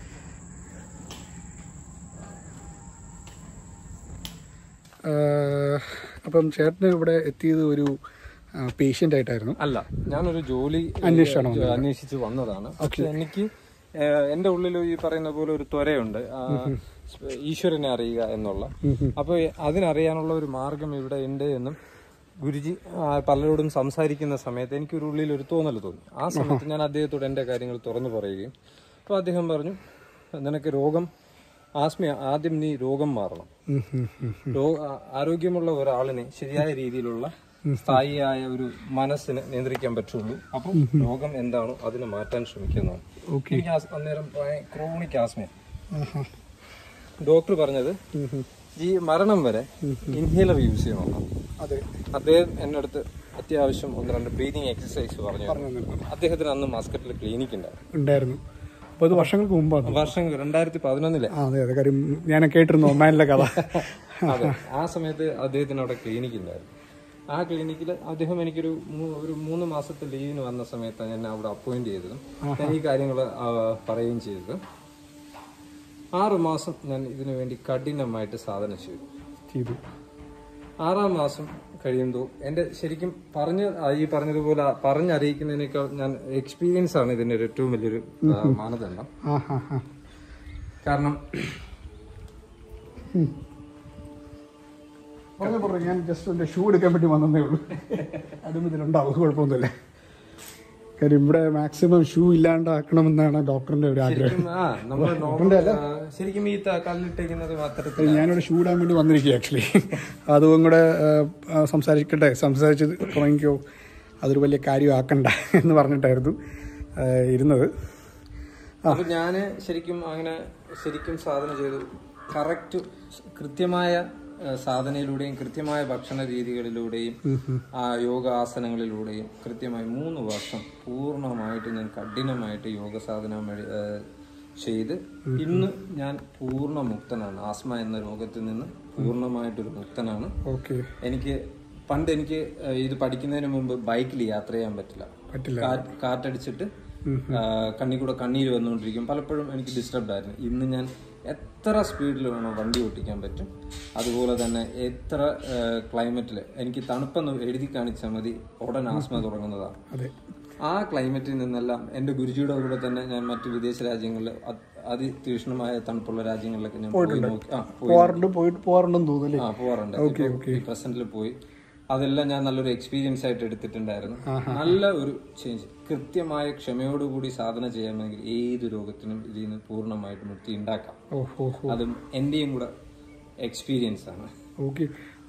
ആഹ്, അപ്പം ചേട്ടന് ഇവിടെ എത്തിയത് ഒരു പേഷ്യൻ്റ് ആയിട്ടായിരുന്നു അല്ല ഞാനൊരു ജോലി അന്വേഷിച്ചാണോ ഏഹ്, വന്നത്? അന്വേഷിച്ച് വന്നതാണ് പക്ഷെ എനിക്ക് ഏഹ്, എന്റെ ഉള്ളിൽ ഈ പറയുന്ന പോലെ ഒരു ത്വരയുണ്ട് ആ, ഈശ്വരനെ അറിയുക എന്നുള്ള അപ്പൊ അതിനറിയാനുള്ള ഒരു മാർഗം ഇവിടെ ഉണ്ട് എന്നും ഗുരുജി ആ, പലരോടും സംസാരിക്കുന്ന സമയത്ത് എനിക്കൊരു ഉള്ളിൽ ഒരു തോന്നൽ തോന്നി ആ സമയത്ത് ഞാൻ അദ്ദേഹത്തോട് എന്റെ കാര്യങ്ങൾ തുറന്നു പറയുകയും അപ്പോൾ അദ്ദേഹം പറഞ്ഞു നിനക്ക് രോഗം ആസ്മ ആദ്യം നീ രോഗം മാറണം ഉം, ഉം, ഉം. രോ- ആ- ആരോഗ്യമുള്ള ഒരാളിനെ ശരിയായ രീതിയിലുള്ള സ്ഥായിയായ ഒരു മനസ്സിന് നിയന്ത്രിക്കാൻ പറ്റുള്ളൂ അപ്പം രോഗം എന്താണോ അതിനെ മാറ്റാൻ ശ്രമിക്കുന്നതാണ് ഓക്കെ എനിക്ക് ആസ്- അന്നേരം ക്രോണിക് ആസ്മ ആഹാ. ഡോക്ടർ പറഞ്ഞത് ഉം, ഉം. ഈ മരണം വരെ ഇൻഹേലർ യൂസ് ചെയ്യണം അതെ അദ്ദേഹം എന്റെ അടുത്ത് അത്യാവശ്യം ഒന്ന് രണ്ട് ബ്രീതിങ് എക്സസൈസ് പറഞ്ഞു പറഞ്ഞു തന്നിട്ടുണ്ട്. അദ്ദേഹത്തിന് അന്ന് മാസ്കറ്റിൽ ക്ലിനിക് ഉണ്ടായിരുന്നു ഉണ്ടായിരുന്നു അപ്പോൾ ഇത് വർഷങ്ങൾക്ക് മുമ്പാണ് വർഷം രണ്ടായിരത്തി പതിനൊന്നിലെ ആ അതെ അതെ കാര്യം ഞാൻ കേട്ടിരുന്നു ഒമാനിലെ കഥ അതെ ആ സമയത്ത് അദ്ദേഹത്തിന് അവിടെ ക്ലിനിക്ക് ഉണ്ടായിരുന്നു ആ ക്ലിനിക്കിൽ അദ്ദേഹം എനിക്കൊരു മൂ- ഒരു മൂന്ന് മാസത്തെ ലീവിന് വന്ന സമയത്താണ് എന്നെ അവിടെ അപ്പോയിന്റ് ചെയ്തതും ഞാൻ ഈ കാര്യങ്ങൾ പറയുകയും ചെയ്തത് ആറു മാസം ഞാൻ ഇതിനു വേണ്ടി കഠിനമായിട്ട് സാധന ചെയ്തു ചെയ്തു ആറാം മാസം കഴിയുമ്പോൾ എന്റെ ശരിക്കും പറഞ്ഞ് ആ ഈ പറഞ്ഞതുപോലെ പറഞ്ഞറിയിക്കുന്നതിനേക്കാൾ ഞാൻ എക്സ്പീരിയൻസ് ആണ് ഇതിന്റെ ഒരു ഏറ്റവും വലിയൊരു ആ, മാനദണ്ഡം ആ ഹാ ഹാ കാരണം പറഞ്ഞു പറഞ്ഞു ഞാൻ ജസ്റ്റ് എൻ്റെ ഷൂ എടുക്കാൻ വേണ്ടി വന്നതേ ഉള്ളൂ അതും ഇതിലുണ്ടാവും കുഴപ്പമൊന്നുമില്ല കാര്യം ഇവിടെ മാക്സിമം ഷൂ ഇല്ലാണ്ടാക്കണമെന്നാണ് ഡോക്ടറിന്റെ ഒരു ആഗ്രഹം ശരിക്കും ആ നമ്മൾ നോർമൽ ആ, ശരിക്കും ഈ ത- കല്ലിട്ടിരിക്കുന്നത് അത്തരത്തിൽ ഞാനിവിടെ ഷൂ ഇടാൻ വേണ്ടി വന്നിരിക്കുക ആക്ച്വലി അതും കൂടെ ആ, ആ, സംസാരിക്കട്ടെ സംസാരിച്ച് തുടങ്ങിക്കോ അതൊരു വലിയ കാര്യമാക്കണ്ട എന്ന് പറഞ്ഞിട്ടായിരുന്നു ആ, ഇരുന്നത് അപ്പൊ ഞാന് ശരിക്കും അങ്ങനെ ശരിക്കും സാധന ചെയ്തു കറക്റ്റ് കൃത്യമായ ആ, സാധനയിലൂടെയും കൃത്യമായ ഭക്ഷണ രീതികളിലൂടെയും ആ യോഗാസനങ്ങളിലൂടെയും കൃത്യമായി മൂന്ന് വർഷം പൂർണ്ണമായിട്ട് ഞാൻ കഠിനമായിട്ട് യോഗ സാധന വഴി, ആ, ചെയ്ത് ഇന്ന് ഞാൻ പൂർണ്ണ മുക്തനാണ് ആസ്മ എന്ന രോഗത്തിൽ നിന്ന് പൂർണ്ണമായിട്ടൊരു മുക്തനാണ് ഓക്കെ എനിക്ക് പണ്ട് എനിക്ക് ആ, ഇത് പഠിക്കുന്നതിന് മുമ്പ് ബൈക്കിൽ യാത്ര ചെയ്യാൻ പറ്റില്ല പറ്റില്ല കാറ്റ് കാറ്റടിച്ചിട്ട് ആ, കണ്ണിൽ കൂടെ കണ്ണീര് വന്നുകൊണ്ടിരിക്കും പലപ്പോഴും എനിക്ക് ഡിസ്റ്റർബ്ഡ് ആയിരുന്നു ഇന്ന് ഞാൻ എത്ര സ്പീഡിൽ വേണോ വണ്ടി ഓട്ടിക്കാൻ പറ്റും അതുപോലെ തന്നെ എത്ര ക്ലൈമറ്റിൽ എനിക്ക് തണുപ്പെന്ന് എഴുതി കാണിച്ചാൽ മതി ഉടൻ ആസ്മ തുടങ്ങുന്നതാണ് അതെ ആ ക്ലൈമറ്റിൽ നിന്നെല്ലാം എൻ്റെ ഗുരുജിയുടെ കൂടെ തന്നെ ഞാൻ മറ്റു വിദേശ രാജ്യങ്ങളിൽ അത് അതിതീക്ഷ്ണമായ തണുപ്പുള്ള രാജ്യങ്ങളിലൊക്കെ ഞാൻ പോയി നോക്കി ആ പോയി പോവാറുണ്ട് പോയിട്ട് പോകാറുണ്ടെന്ന് തോന്നുന്നല്ലേ ആ പോവാറുണ്ട് ഇപ്പൊ ഈ പ്രസന്റിൽ പോയി അതെല്ലാം ഞാൻ നല്ലൊരു എക്സ്പീരിയൻസ് ആയിട്ട് എടുത്തിട്ടുണ്ടായിരുന്നു നല്ല ഒരു ചേഞ്ച് കൃത്യമായ ക്ഷമയോടുകൂടി സാധന ചെയ്യാമെങ്കിൽ ഏത് രോഗത്തിനും ഇതിൽ നിന്ന് പൂർണ്ണമായിട്ട് മുക്തി ഉണ്ടാക്കാം ഓ ഹോ ഹോ അതും എന്റെയും കൂടെ എക്സ്പീരിയൻസ് ആണ് ഓക്കെ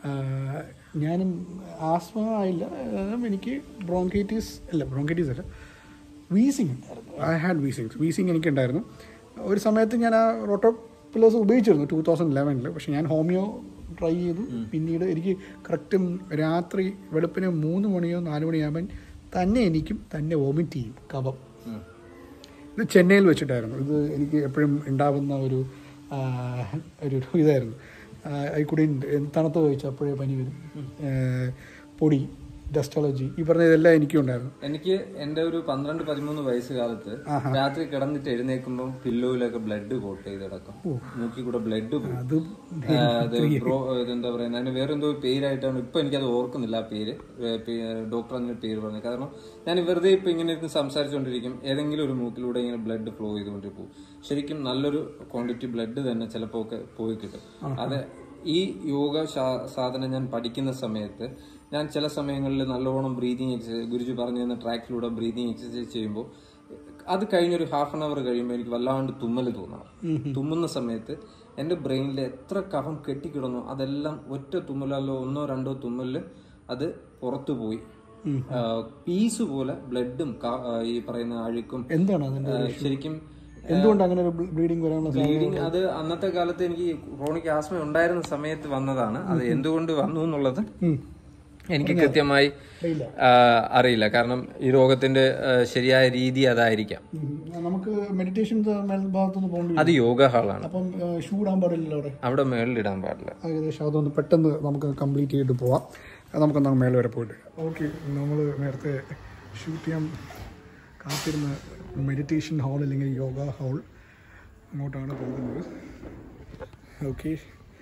ഞാനും ആസ്മ ആയില്ല ആം, എനിക്ക് ബ്രോങ്കൈറ്റിസ് അല്ല ബ്രോങ്കൈറ്റിസ് അല്ല വീസിങ് ഉണ്ടായിരുന്നു ഐ ഹാഡ് വീസിങ് വീസിങ് എനിക്കുണ്ടായിരുന്നു ഒരു സമയത്ത് ഞാൻ ആ റോട്ടോ പില്ലേഴ്സ് ഉപയോഗിച്ചിരുന്നു ടൂ തൗസൻഡ് ലെവനിൽ പക്ഷെ ഞാൻ ഹോമിയോ ട്രൈ ചെയ്തു പിന്നീട് എനിക്ക് കറക്റ്റും രാത്രി വെളുപ്പിന് മൂന്ന് മണിയോ നാല് മണിയാകുമ്പോൾ തന്നെ എനിക്കും തന്നെ വോമിറ്റ് ചെയ്യും കഫം ഉം. ഇത് ചെന്നൈയിൽ വെച്ചിട്ടായിരുന്നു ഇത് എനിക്ക് എപ്പോഴും ഉണ്ടാവുന്ന ഒരു ഒരു ഇതായിരുന്നു ഐ കുടി തണുത്ത് കഴിച്ചു അപ്പോഴേ പനി വരും ആ, പൊടി ഡസ്റ്റ് അലർജി ഈ പറഞ്ഞ ഇതെല്ലാം എനിക്കും ഉണ്ടായിരുന്നു എനിക്ക് എന്റെ ഒരു പന്ത്രണ്ട് പതിമൂന്ന് വയസ്സ് കാലത്ത് രാത്രി കിടന്നിട്ട് എഴുന്നേൽക്കുമ്പോൾ പില്ലോയിലൊക്കെ ബ്ലഡ് കോട്ട് ചെയ്ത് കിടക്കും മൂക്കി കൂടെ ബ്ലഡ് പോകും അത് ആ, അത് ബ്രോ ഇതെന്താ പറയുക അതിന് വേറെ എന്തോ പേരായിട്ടാണ് ഇപ്പൊ എനിക്കത് ഓർക്കുന്നില്ല ആ പേര് ഏ, പേ- ഡോക്ടർ അതിന് പേര് പറഞ്ഞു കാരണം ഞാൻ വെറുതെ ഇപ്പൊ ഇങ്ങനെ ഇരുന്ന് സംസാരിച്ചുകൊണ്ടിരിക്കും ഏതെങ്കിലും ഒരു മൂക്കിലൂടെ ഇങ്ങനെ ബ്ലഡ് ഫ്ലോ ചെയ്തുകൊണ്ട് പോകും ശരിക്കും നല്ലൊരു ക്വാണ്ടിറ്റി ബ്ലഡ് തന്നെ ചിലപ്പോ ഒക്കെ പോയി കിട്ടും അത് ഈ യോഗ ശാ- സാധനം ഞാൻ പഠിക്കുന്ന സമയത്ത് ഞാൻ ചില സമയങ്ങളിൽ നല്ലോണം ബ്രീതിങ് എക്സസൈസ് ഗുരുജി പറഞ്ഞു തന്ന ട്രാക്കിലൂടെ ബ്രീതിങ് എക്സസൈസ് ചെയ്യുമ്പോൾ അത് കഴിഞ്ഞൊരു ഹാഫ് ആൻ അവർ കഴിയുമ്പോൾ എനിക്ക് വല്ലാണ്ട് തുമ്മൽ തോന്നണം തുമ്മുന്ന സമയത്ത് എൻ്റെ ബ്രെയിനിൽ എത്ര കഫം കെട്ടിക്കിടന്നോ അതെല്ലാം ഒറ്റ തുമ്മലല്ലോ ഒന്നോ രണ്ടോ തുമ്മലില് അത് പുറത്തു പോയി പീസ് പോലെ ബ്ലഡും ഈ പറയുന്ന അഴുക്കും എന്താണ് അതിന്റെ ആ, ശരിക്കും എന്തുകൊണ്ട് അങ്ങനെ ഒരു ബ്ലീഡിങ് വരാനുള്ള സാധ്യത? ബ്ലീഡിങ് അത് അന്നത്തെ കാലത്ത് എനിക്ക് ക്രോണിക് ആസ്മ ഉണ്ടായിരുന്ന സമയത്ത് വന്നതാണ് അത് എന്തുകൊണ്ട് വന്നു എന്നുള്ളത് ഉം. എനിക്ക് കൃത്യമായി അറിയില്ല. ആ, അറിയില്ല കാരണം ഈ രോഗത്തിന്റെ ആ, ശരിയായ രീതി അതായിരിക്കാം ഉം. നമുക്ക് മെഡിറ്റേഷൻ ഭാഗത്തുനിന്ന് പോകേണ്ടി വരും. അത് യോഗ ഹാളാണ് അപ്പം ഷൂടാൻ പാടില്ലല്ലോ അവിടെ അവിടെ മേളിലിടാൻ പാടില്ല ഏകദേശം അതൊന്ന് പെട്ടെന്ന് നമുക്ക് കംപ്ലീറ്റ് ചെയ്തിട്ട് പോവാം അത് നമുക്കൊന്ന് മേലെ വരെ പോയിട്ട് ഓക്കെ നമ്മൾ നേരത്തെ ഷൂട്ട് ചെയ്യാൻ കാത്തിരുന്ന മെഡിറ്റേഷൻ ഹാൾ അല്ലെങ്കിൽ യോഗ ഹാൾ അങ്ങോട്ടാണ് പോകുന്നത് ഓക്കെ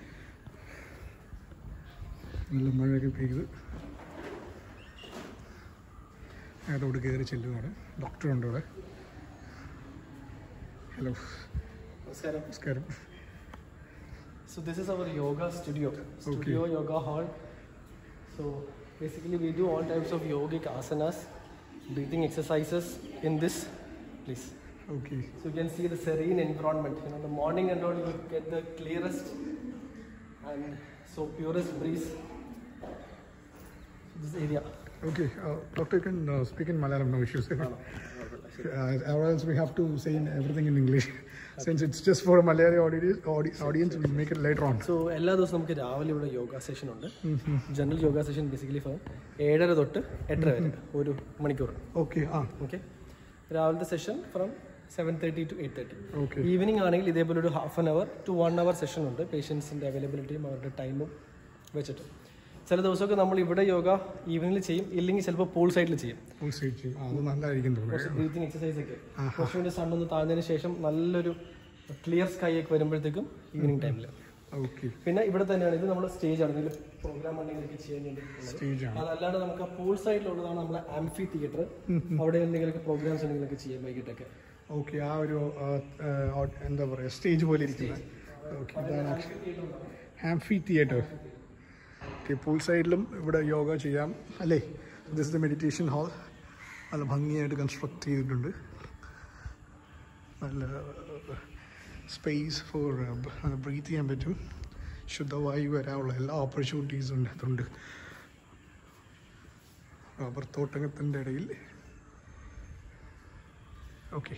നല്ല മഴയൊക്കെ പെയ്ത് അതോട് കയറി ചെല്ലുകയാണ് ഡോക്ടറുണ്ട് ഇവിടെ ഹലോ Namaskaram. നമസ്കാരം So this is our yoga studio, studio yoga hall. So basically we do all types of yogic asanas, breathing exercises in this place. Okay So you can see the serene environment. You know, the morning and all you get the clearest and so purest breeze. This area. Okay, uh, doctor, you can uh, speak in Malayalam, no issues. uh, or else we have to say in everything in English. Since it's just for a Malayali audience, audi- audience, we'll make it later on. So എല്ലാ ദിവസവും നമുക്ക് രാവിലെ ഇവിടെ യോഗ സെഷൻ ഉണ്ട് general yoga session basically four ഏഴര തൊട്ട് എട്ടര വരെ ഒരു മണിക്കൂർ Okay, ah, ഓക്കെ രാവിലത്തെ session from seven thirty to eight thirty okay, evening ആണെങ്കിൽ ഇതേപോലെ ഒരു half an hour to one hour session ഉണ്ട് പേഷ്യൻസിൻ്റെ അവൈലബിലിറ്റിയും അവരുടെ ടൈമും വെച്ചിട്ട് ചില ദിവസമൊക്കെ നമ്മൾ ഇവിടെ യോഗ ഈവനിങ്ങിൽ ചെയ്യും ഇല്ലെങ്കിൽ ചിലപ്പോൾ പൂൾ സൈഡിൽ ചെയ്യും full stage ചെയ്യും. ആ, അത് നല്ലതായിരിക്കും തോന്നുന്നു കുറച്ച് ബ്രീത്തിങ് എക്സസൈസ് ഒക്കെ കുറച്ചും കൂടി സൺ ഒന്ന് താഴ്ന്നതിന് ശേഷം നല്ലൊരു ക്ലിയർ സ്കൈ ഒക്കെ വരുമ്പോഴത്തേക്കും ഈവനിങ് ടൈമിൽ ഓക്കെ പിന്നെ ഇവിടെ തന്നെയാണ് ഇത് നമ്മുടെ സ്റ്റേജ് ആണ് എന്തെങ്കിലും പ്രോഗ്രാം ഉണ്ടെങ്കിലൊക്കെ ചെയ്യാൻ വേണ്ടി സ്റ്റേജ് ആണ് അതല്ലാണ്ട് നമുക്ക് ആ പൂൾ സൈഡിലുള്ളതാണ് നമ്മുടെ ആംഫി തിയേറ്റർ അവിടെ എന്തെങ്കിലുമൊക്കെ പ്രോഗ്രാംസ് ഉണ്ടെങ്കിലൊക്കെ ചെയ്യാം വൈകിട്ടൊക്കെ ഓക്കെ ആ ഒരു ആ, ആ, ആ, എന്താ പറയുക സ്റ്റേജ് പോലെ ഇരിക്കുന്നത് ഓക്കെ ഇതാണ് ഹാംഫി തിയേറ്റർ ഓക്കെ പൂൾ സൈഡിലും ഇവിടെ യോഗ ചെയ്യാം അല്ലേ this is the meditation hall നല്ല ഭംഗിയായിട്ട് കൺസ്ട്രക്ട് ചെയ്തിട്ടുണ്ട് നല്ല സ്പേസ് ഫോർ ബ്രീത്ത് ചെയ്യാൻ പറ്റും ശുദ്ധവായു വരാനുള്ള എല്ലാ ഓപ്പർച്യൂണിറ്റീസും ഉണ്ട് അതുണ്ട് റബ്ബർ തോട്ടത്തിൻ്റെ ഇടയിൽ ഓക്കെ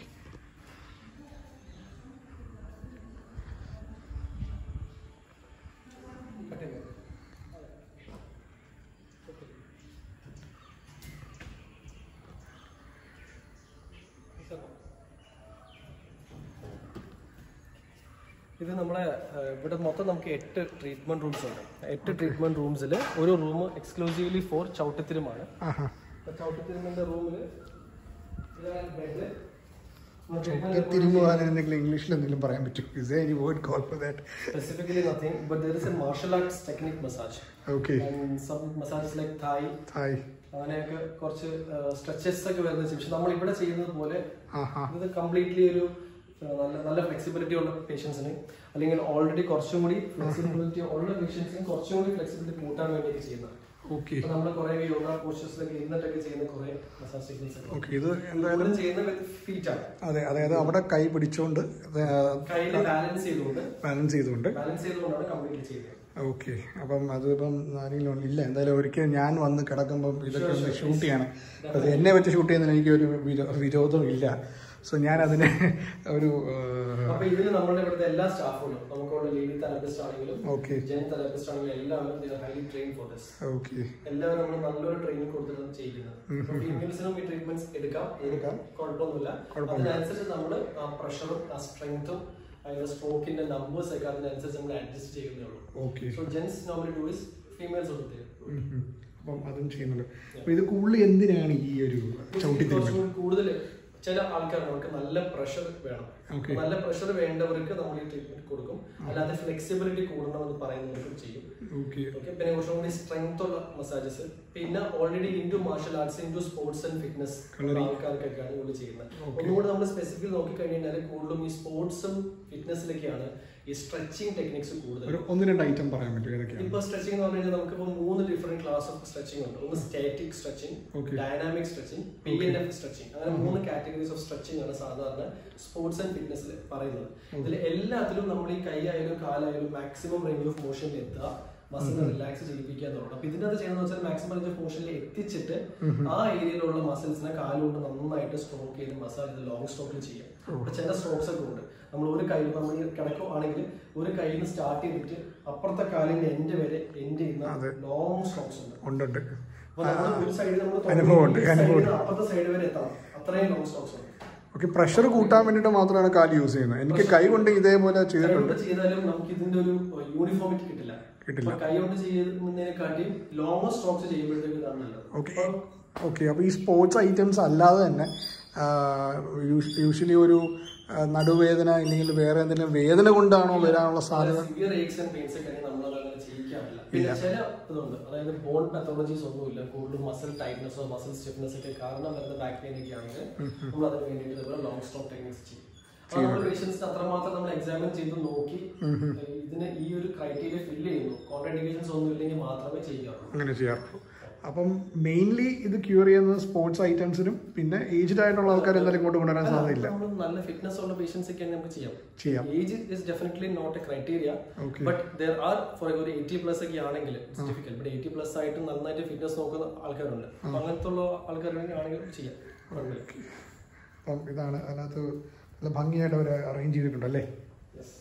ഇത് നമ്മളെ ഏഹ്, ഇവിടെ മൊത്തം നമുക്ക് എട്ട് ട്രീറ്റ്മെന്റ് റൂംസ് ഉണ്ട് എട്ട് ട്രീറ്റ്മെന്റ് റൂംസിൽ ഒരു റൂം എക്സ്ക്ലൂസീവ്ലി ഫോർ ചവിട്ടത്തിരുമാണ് ആഹാ ചവിട്ടത്തിരുമിന്റെ റൂമിൽ ബെഡ് തിരുമുവാൻ എന്തെങ്കിലും ഇംഗ്ലീഷിൽ എന്തെങ്കിലും പറയാൻ പറ്റും is any word call for that specifically nothing but there is a martial arts technique massage okay and some massage like Thai ഹായ് അങ്ങനെയൊക്കെ കുറച്ച് സ്ട്രെച്ചസ് ഒക്കെ വരുന്ന പക്ഷെ നമ്മൾ ഇവിടെ ചെയ്യുന്നത് പോലെ ആഹാ ഇത് കംപ്ലീറ്റ്ലി ഒരു ആ, നല്ല നല്ല ഫ്ലെക്സിബിലിറ്റി ഉള്ള പേഷ്യൻസിന് അല്ലെങ്കിൽ ഓൾറെഡി കുറച്ചും കൂടി ഫ്ലെക്സിബിലിറ്റി ഉള്ള പേഷ്യൻസിന് കുറച്ചും കൂടി ഫ്ലെക്സിബിലിറ്റി കൂട്ടാൻ വേണ്ടിയിട്ട് ചെയ്യുന്നത് ഓക്കെ ഇപ്പൊ നമ്മൾ കുറെ യോഗ പോസ്റ്റേഴ്സിലൊക്കെ ഇരുന്നിട്ടൊക്കെ ചെയ്യുന്ന കുറെ മസാജ് ടെക്നിക്സ് ഓക്കെ ഇത് എന്തായാലും കൂടുതലും ചെയ്യുന്ന വിത്ത് ഫീറ്റ് ആണ് അതെ അതായത് അവിടെ കൈ പിടിച്ചുകൊണ്ട് കയ്യിൽ ബാലൻസ് ചെയ്തുകൊണ്ട് ബാലൻസ് ചെയ്തുകൊണ്ട് ബാലൻസ് ചെയ്തുകൊണ്ടാണ് കംപ്ലീറ്റ് ചെയ്യുന്നത് ഓക്കെ അപ്പം അതിപ്പം ആരെങ്കിലും ഇല്ല എന്തായാലും ഒരിക്കൽ ഞാൻ വന്ന് കിടക്കുമ്പം ഇതൊക്കെ ഒന്ന് ഷൂട്ട് ചെയ്യണം അത് എന്നെ വെച്ച് ഷൂട്ട് ചെയ്യുന്നതിന് എനിക്കൊരു വിരോ- വിരോധവും ഇല്ല സോ ഞാൻ അതിന് ഒരു അപ്പൊ ഇതിന് നമ്മുടെ ഇവിടുത്തെ എല്ലാ സ്റ്റാഫുകളും നമുക്കുള്ള ലേഡി തെറാപ്പിസ്റ്റ് ആണെങ്കിലും ഓക്കെ ജെൻ തെറാപ്പിസ്റ്റ് ആണെങ്കിലും എല്ലാവരും highly train for this okay എല്ലാവരും നമ്മൾ നല്ലൊരു ട്രെയിനിങ് കൊടുത്തിട്ടാണ് ചെയ്യുന്നത് ഫീമെയിൽസിനും ഈ ട്രീറ്റ്മെന്റ്സ് എടുക്കാം എടുക്കാം. കുഴപ്പമൊന്നുമില്ല കുഴപ്പമില്ല. അതിനനുസരിച്ച് നമ്മൾ ആ പ്രഷറും ആ സ്ട്രെങ്ത്തും അതിന്റെ സ്ട്രോക്കിന്റെ നമ്പേഴ്സ് ഒക്കെ അതിനനുസരിച്ച് നമ്മൾ അഡ്ജസ്റ്റ് ചെയ്യുന്നേ ഉള്ളൂ okay so gents normally do is females of അപ്പം അതും ചെയ്യുന്നുണ്ട് അപ്പൊ ഇത് കൂടുതൽ എന്തിനാണ് ഈ ഒരു ചവിട്ടി തിരുമ്മൽ കൂടുതൽ ചില ആൾക്കാർ നമുക്ക് നല്ല പ്രഷർ വേണം Okay. നല്ല പ്രഷർ വേണ്ടവർക്ക് നമ്മൾ ഈ ട്രീറ്റ്മെന്റ് കൊടുക്കും അല്ലാതെ ഫ്ലെക്സിബിലിറ്റി കൂടണമെന്ന് പറയുന്നവർക്കും ചെയ്യും ഓക്കെ ഓക്കെ പിന്നെ കുറച്ചും കൂടി സ്ട്രെങ്ത് ഉള്ള മസാജസ് പിന്നെ already into martial arts into sports and fitness ആൾക്കാർക്കൊക്കെയാണ് കൂടുതൽ ചെയ്യുന്നത് ഒന്നുകൂടെ നമ്മൾ സ്പെസിഫിക് നോക്കി കഴിഞ്ഞാൽ കൂടുതലും ഈ സ്പോർട്സും ഫിറ്റ്നസിലൊക്കെയാണ് ഈ സ്ട്രെച്ചിങ് ടെക്നിക്സ് കൂടുതൽ ഒരു ഒന്ന് രണ്ട് ഐറ്റം പറയാൻ പറ്റും ഏതൊക്കെയാണ് ഇപ്പൊ സ്ട്രെച്ചിങ് എന്ന് പറഞ്ഞു കഴിഞ്ഞാൽ നമുക്കിപ്പോ മൂന്ന് ഡിഫറെന്റ് ക്ലാസ് ഓഫ് സ്ട്രെച്ചിങ് ഉണ്ട് ഒന്ന് static stretching Okay. Dynamic stretching P N F stretching അങ്ങനെ മൂന്ന് കാറ്റഗറീസ് ഓഫ് സ്ട്രെച്ചിങ് ആണ് സാധാരണ സ്പോർട്സ് ആൻഡ് ഫിറ്റ്നസിൽ പറയുന്നത് ഇതിൽ എല്ലാത്തിലും നമ്മൾ ഈ കൈയായാലും കാലായാലും മാക്സിമം റേഞ്ച് ഓഫ് മോഷനിൽ എത്തുക മസിൽ റിലാക്സ് ചെയ്യിപ്പിക്കുക എന്നുള്ളത് അപ്പൊ ഇതിനകത്ത് ചെയ്യുന്നത് വെച്ചാൽ മാക്സിമം റേഞ്ച് ഓഫ് മോഷനിൽ എത്തിച്ചിട്ട് ആ ഏരിയയിലുള്ള മസിൽസിനെ കാലുകൊണ്ട് നന്നായിട്ട് സ്ട്രോക്ക് ചെയ്ത് മസാജ് ചെയ്ത് ലോങ് സ്ട്രോക്കിൽ ചെയ്യാം അപ്പൊ ചില സ്ട്രോക്സ് ഒക്കെ ഉണ്ട് നമ്മൾ ഒരു കൈ നമ്മൾ ഈ കിടക്കുവാണെങ്കിൽ ഒരു കയ്യിൽ നിന്ന് സ്റ്റാർട്ട് ചെയ്തിട്ട് അപ്പുറത്തെ കാലിന്റെ എൻഡ് വരെ എൻഡ് ചെയ്യുന്ന ലോങ് സ്ട്രോക്സ് ഉണ്ട് ഉണ്ട് ഉണ്ട് അപ്പൊ നമ്മൾ ഒരു സൈഡിൽ നമ്മൾ അനുഭവമുണ്ട്, അനുഭവമുണ്ട്. അപ്പുറത്തെ സൈഡ് വരെ എത്തണം അത്രയും ലോങ് സ്ട്രോക്സ് ഉണ്ട് ഓക്കെ പ്രഷർ കൂട്ടാൻ വേണ്ടിയിട്ട് മാത്രമാണ് കാല് യൂസ് ചെയ്യുന്നത് എനിക്ക് കൈ കൊണ്ട് ഇതേപോലെ ചെയ്തിട്ടുണ്ട് കൈകൊണ്ട് ചെയ്താലും നമുക്ക് ഇതിന്റെ ഒരു യൂണിഫോമിറ്റി കിട്ടില്ല കിട്ടില്ല. അപ്പൊ കൈ കൊണ്ട് ചെയ്യുന്നതിനെക്കാട്ടി ലോങ് സ്ട്രോക്സ് ചെയ്യുമ്പോഴത്തേക്ക് ഇതാണ് നല്ലത് ഓക്കെ ഓക്കെ അപ്പോൾ ഈ സ്പോർട്സ് ഐറ്റംസ് അല്ലാതെ തന്നെ യൂഷ്വലി ഒരു ആ, നടുവേദന അല്ലെങ്കിൽ വേറെ എന്തെങ്കിലും വേദന കൊണ്ടാണോ വരാനുള്ള സാധ്യത സിവിയർ ഏക്സ് ആൻഡ് പെയിൻസ് ഒക്കെ ആണെങ്കിൽ നമ്മൾ അങ്ങനെ ചെയ്യിക്കാറില്ല പിന്നെ ചില ഇതുണ്ട് അതായത് ബോൺ പാത്തോളജീസ് ഒന്നുമില്ല കൂടുതലും മസിൽ ടൈറ്റ്നസോ മസിൽ സ്റ്റിഫ്നെസ് ഒക്കെ കാരണം വരുന്ന ബാക്ക് പെയിൻ ഒക്കെ ആണെങ്കിൽ നമ്മൾ അതിന് വേണ്ടിയിട്ട് ഇതുപോലെ ലോങ് സ്റ്റോപ്പ് ടെക്നിക്സ് ചെയ്യും അപ്പൊ നമ്മൾ പേഷ്യൻസിന് അത്രമാത്രം നമ്മൾ എക്സാമിൻ ചെയ്ത് നോക്കി ഇതിന് ഈ ഒരു ക്രൈറ്റീരിയ ഫില്ല് ചെയ്യുന്നു കോൺട്രാൻഡിക്കേഷൻസ് ഒന്നും ഇല്ലെങ്കിൽ മാത്രമേ ചെയ്യാറുള്ളൂ അങ്ങനെ ചെയ്യാറുള്ളൂ അപ്പം മെയിൻലി ഇത് ക്യൂർ ചെയ്യുന്നത് സ്പോർട്സ് ഐറ്റംസിനും പിന്നെ ഏജ്ഡ് ആയിട്ടുള്ള ആൾക്കാർ എന്തായാലും ഇങ്ങോട്ട് കൊണ്ടുവരാൻ സാധ്യതയില്ല നമ്മൾ നല്ല ഫിറ്റ്നസ് ഉള്ള പേഷ്യൻസ് ഒക്കെ ആണെങ്കിൽ നമുക്ക് ചെയ്യാം ചെയ്യാം age is definitely not a criteria Okay. But there are for ഒരു എയ്റ്റി പ്ലസ് ഒക്കെ ആണെങ്കിൽ ഡിഫിക്കൽ ബട്ട് എയ്റ്റി പ്ലസ് ആയിട്ട് നന്നായിട്ട് ഫിറ്റ്നസ് നോക്കുന്ന ആൾക്കാരുണ്ട് അപ്പൊ അങ്ങനത്തെ ഉള്ള ആൾക്കാരാണെങ്കിൽ ആണെങ്കിൽ ചെയ്യാം കുഴപ്പമില്ല അപ്പം ഇതാണ് അതിനകത്ത് നല്ല ഭംഗിയായിട്ട് അവർ അറേഞ്ച് ചെയ്തിട്ടുണ്ടല്ലേ യെസ്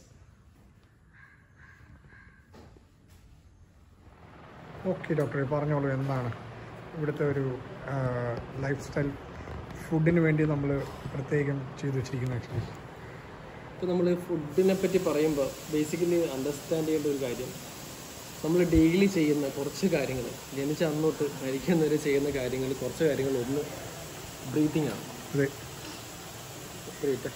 ഓക്കെ ഡോക്ടറെ പറഞ്ഞോളൂ എന്താണ് ഇവിടുത്തെ ഒരു ലൈഫ് സ്റ്റൈൽ ഫുഡിന് വേണ്ടി നമ്മൾ പ്രത്യേകം ചെയ്തു വെച്ചിരിക്കുന്നത് ആക്ച്വലി ഇപ്പോൾ നമ്മൾ ഫുഡിനെ പറ്റി പറയുമ്പോൾ ബേസിക്കലി അണ്ടർസ്റ്റാൻഡ് ചെയ്യേണ്ട ഒരു കാര്യം നമ്മൾ ഡെയിലി ചെയ്യുന്ന കുറച്ച് കാര്യങ്ങൾ ജനിച്ച അന്നോട്ട് മരിക്കുന്നവരെ ചെയ്യുന്ന കാര്യങ്ങൾ കുറച്ച് കാര്യങ്ങൾ ഒന്ന് ബ്രീത്തിങ് ആണ് അതെ ബ്രീത്ത്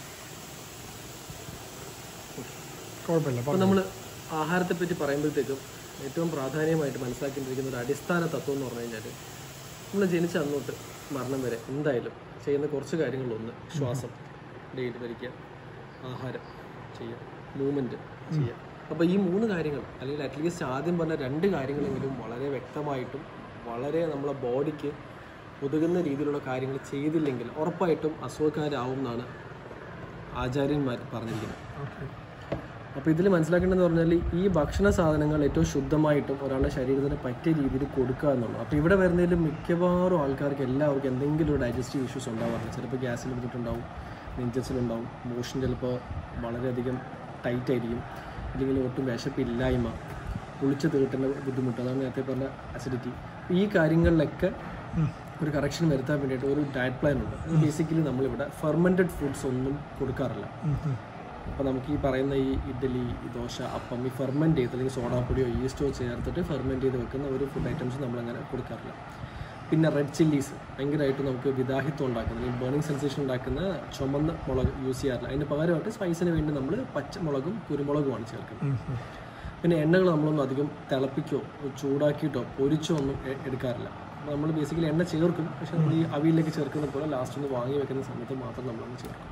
കുഴപ്പമില്ല അപ്പോൾ നമ്മൾ ആഹാരത്തെ പറ്റി പറയുമ്പോഴത്തേക്കും ഏറ്റവും പ്രാധാന്യമായിട്ട് മനസ്സിലാക്കിയിരിക്കുന്ന ഒരു അടിസ്ഥാന തത്വം എന്ന് പറഞ്ഞു കഴിഞ്ഞാൽ നമ്മൾ ജനിച്ച അന്നോട്ട് മരണം വരെ എന്തായാലും ചെയ്യുന്ന കുറച്ച് കാര്യങ്ങളൊന്ന് ശ്വാസം ഡെയിലി ഭരിക്കുക ആഹാരം ചെയ്യുക മൂവ്മെൻറ്റ് ചെയ്യുക അപ്പോൾ ഈ മൂന്ന് കാര്യങ്ങൾ അല്ലെങ്കിൽ അറ്റ്ലീസ്റ്റ് ആദ്യം പറഞ്ഞ രണ്ട് കാര്യങ്ങളെങ്കിലും വളരെ വ്യക്തമായിട്ടും വളരെ നമ്മളെ ബോഡിക്ക് ഒതുങ്ങുന്ന രീതിയിലുള്ള കാര്യങ്ങൾ ചെയ്തില്ലെങ്കിൽ ഉറപ്പായിട്ടും അസുഖക്കാരാവും എന്നാണ് ആചാര്യന്മാർ പറഞ്ഞിരിക്കുന്നത് ഓക്കെ അപ്പോൾ ഇതിൽ മനസ്സിലാക്കേണ്ടതെന്ന് പറഞ്ഞാൽ ഈ ഭക്ഷണ സാധനങ്ങൾ ഏറ്റവും ശുദ്ധമായിട്ടും ഒരാളുടെ ശരീരത്തിന് പറ്റിയ രീതിയിൽ കൊടുക്കുക എന്നുള്ളൂ അപ്പോൾ ഇവിടെ വരുന്നതിൽ മിക്കവാറും ആൾക്കാർക്ക് എല്ലാവർക്കും എന്തെങ്കിലും ഒരു ഡൈജസ്റ്റീവ് ഇഷ്യൂസ് ഉണ്ടാവാറുണ്ട് ചിലപ്പോൾ ഗ്യാസിൽ ബുദ്ധിമുട്ടുണ്ടാവും നെഞ്ചസിലുണ്ടാവും മോഷൻ ചിലപ്പോൾ വളരെയധികം ടൈറ്റ് ആയിരിക്കും അല്ലെങ്കിൽ ഒട്ടും വിശപ്പില്ലായ്മ കുളിച്ച് തീട്ടുന്ന ബുദ്ധിമുട്ട് അതാണ് നേരത്തെ പറഞ്ഞ അസിഡിറ്റി ഈ കാര്യങ്ങളിലൊക്കെ ഒരു കറക്ഷൻ വരുത്താൻ വേണ്ടിയിട്ട് ഒരു ഡയറ്റ് പ്ലാൻ ഉണ്ട് ബേസിക്കലി നമ്മളിവിടെ ഫെർമെൻറ്റഡ് ഫുഡ്സ് ഒന്നും കൊടുക്കാറില്ല അപ്പോൾ നമുക്ക് ഈ പറയുന്ന ഈ ഇഡ്ഡലി ഈ ദോശ അപ്പം ഈ ഫെർമെൻറ്റ് ചെയ്ത് അല്ലെങ്കിൽ സോഡാപ്പൊടിയോ ഈസ്റ്റോ ചേർത്തിട്ട് ഫെർമെൻറ്റ് ചെയ്ത് വെക്കുന്ന ഒരു ഫുഡ് ഐറ്റംസ് നമ്മളങ്ങനെ കൊടുക്കാറില്ല പിന്നെ റെഡ് ചില്ലീസ് ഭയങ്കരമായിട്ട് നമുക്ക് വിദാഹിത്വം ഉണ്ടാക്കുന്ന അല്ലെങ്കിൽ ബേണിംഗ് സെൻസേഷൻ ഉണ്ടാക്കുന്ന ചുമന്ന മുളക് യൂസ് ചെയ്യാറില്ല അതിന് പകരമായിട്ട് സ്പൈസിന് വേണ്ടി നമ്മൾ പച്ചമുളകും കുരുമുളകുമാണ് ചേർക്കുന്നത് പിന്നെ എണ്ണകൾ നമ്മളൊന്നും അധികം തിളപ്പിക്കോ ചൂടാക്കിയിട്ടോ പൊരിച്ചോ ഒന്നും എ- എടുക്കാറില്ല നമ്മൾ ബേസിക്കലി എണ്ണ ചേർക്കും പക്ഷെ നമ്മൾ ഈ അവിയിലേക്ക് ചേർക്കുന്ന പോലെ ലാസ്റ്റ് ഒന്ന് വാങ്ങി വെക്കുന്ന സമയത്ത് മാത്രം നമ്മളൊന്ന് ചേർക്കും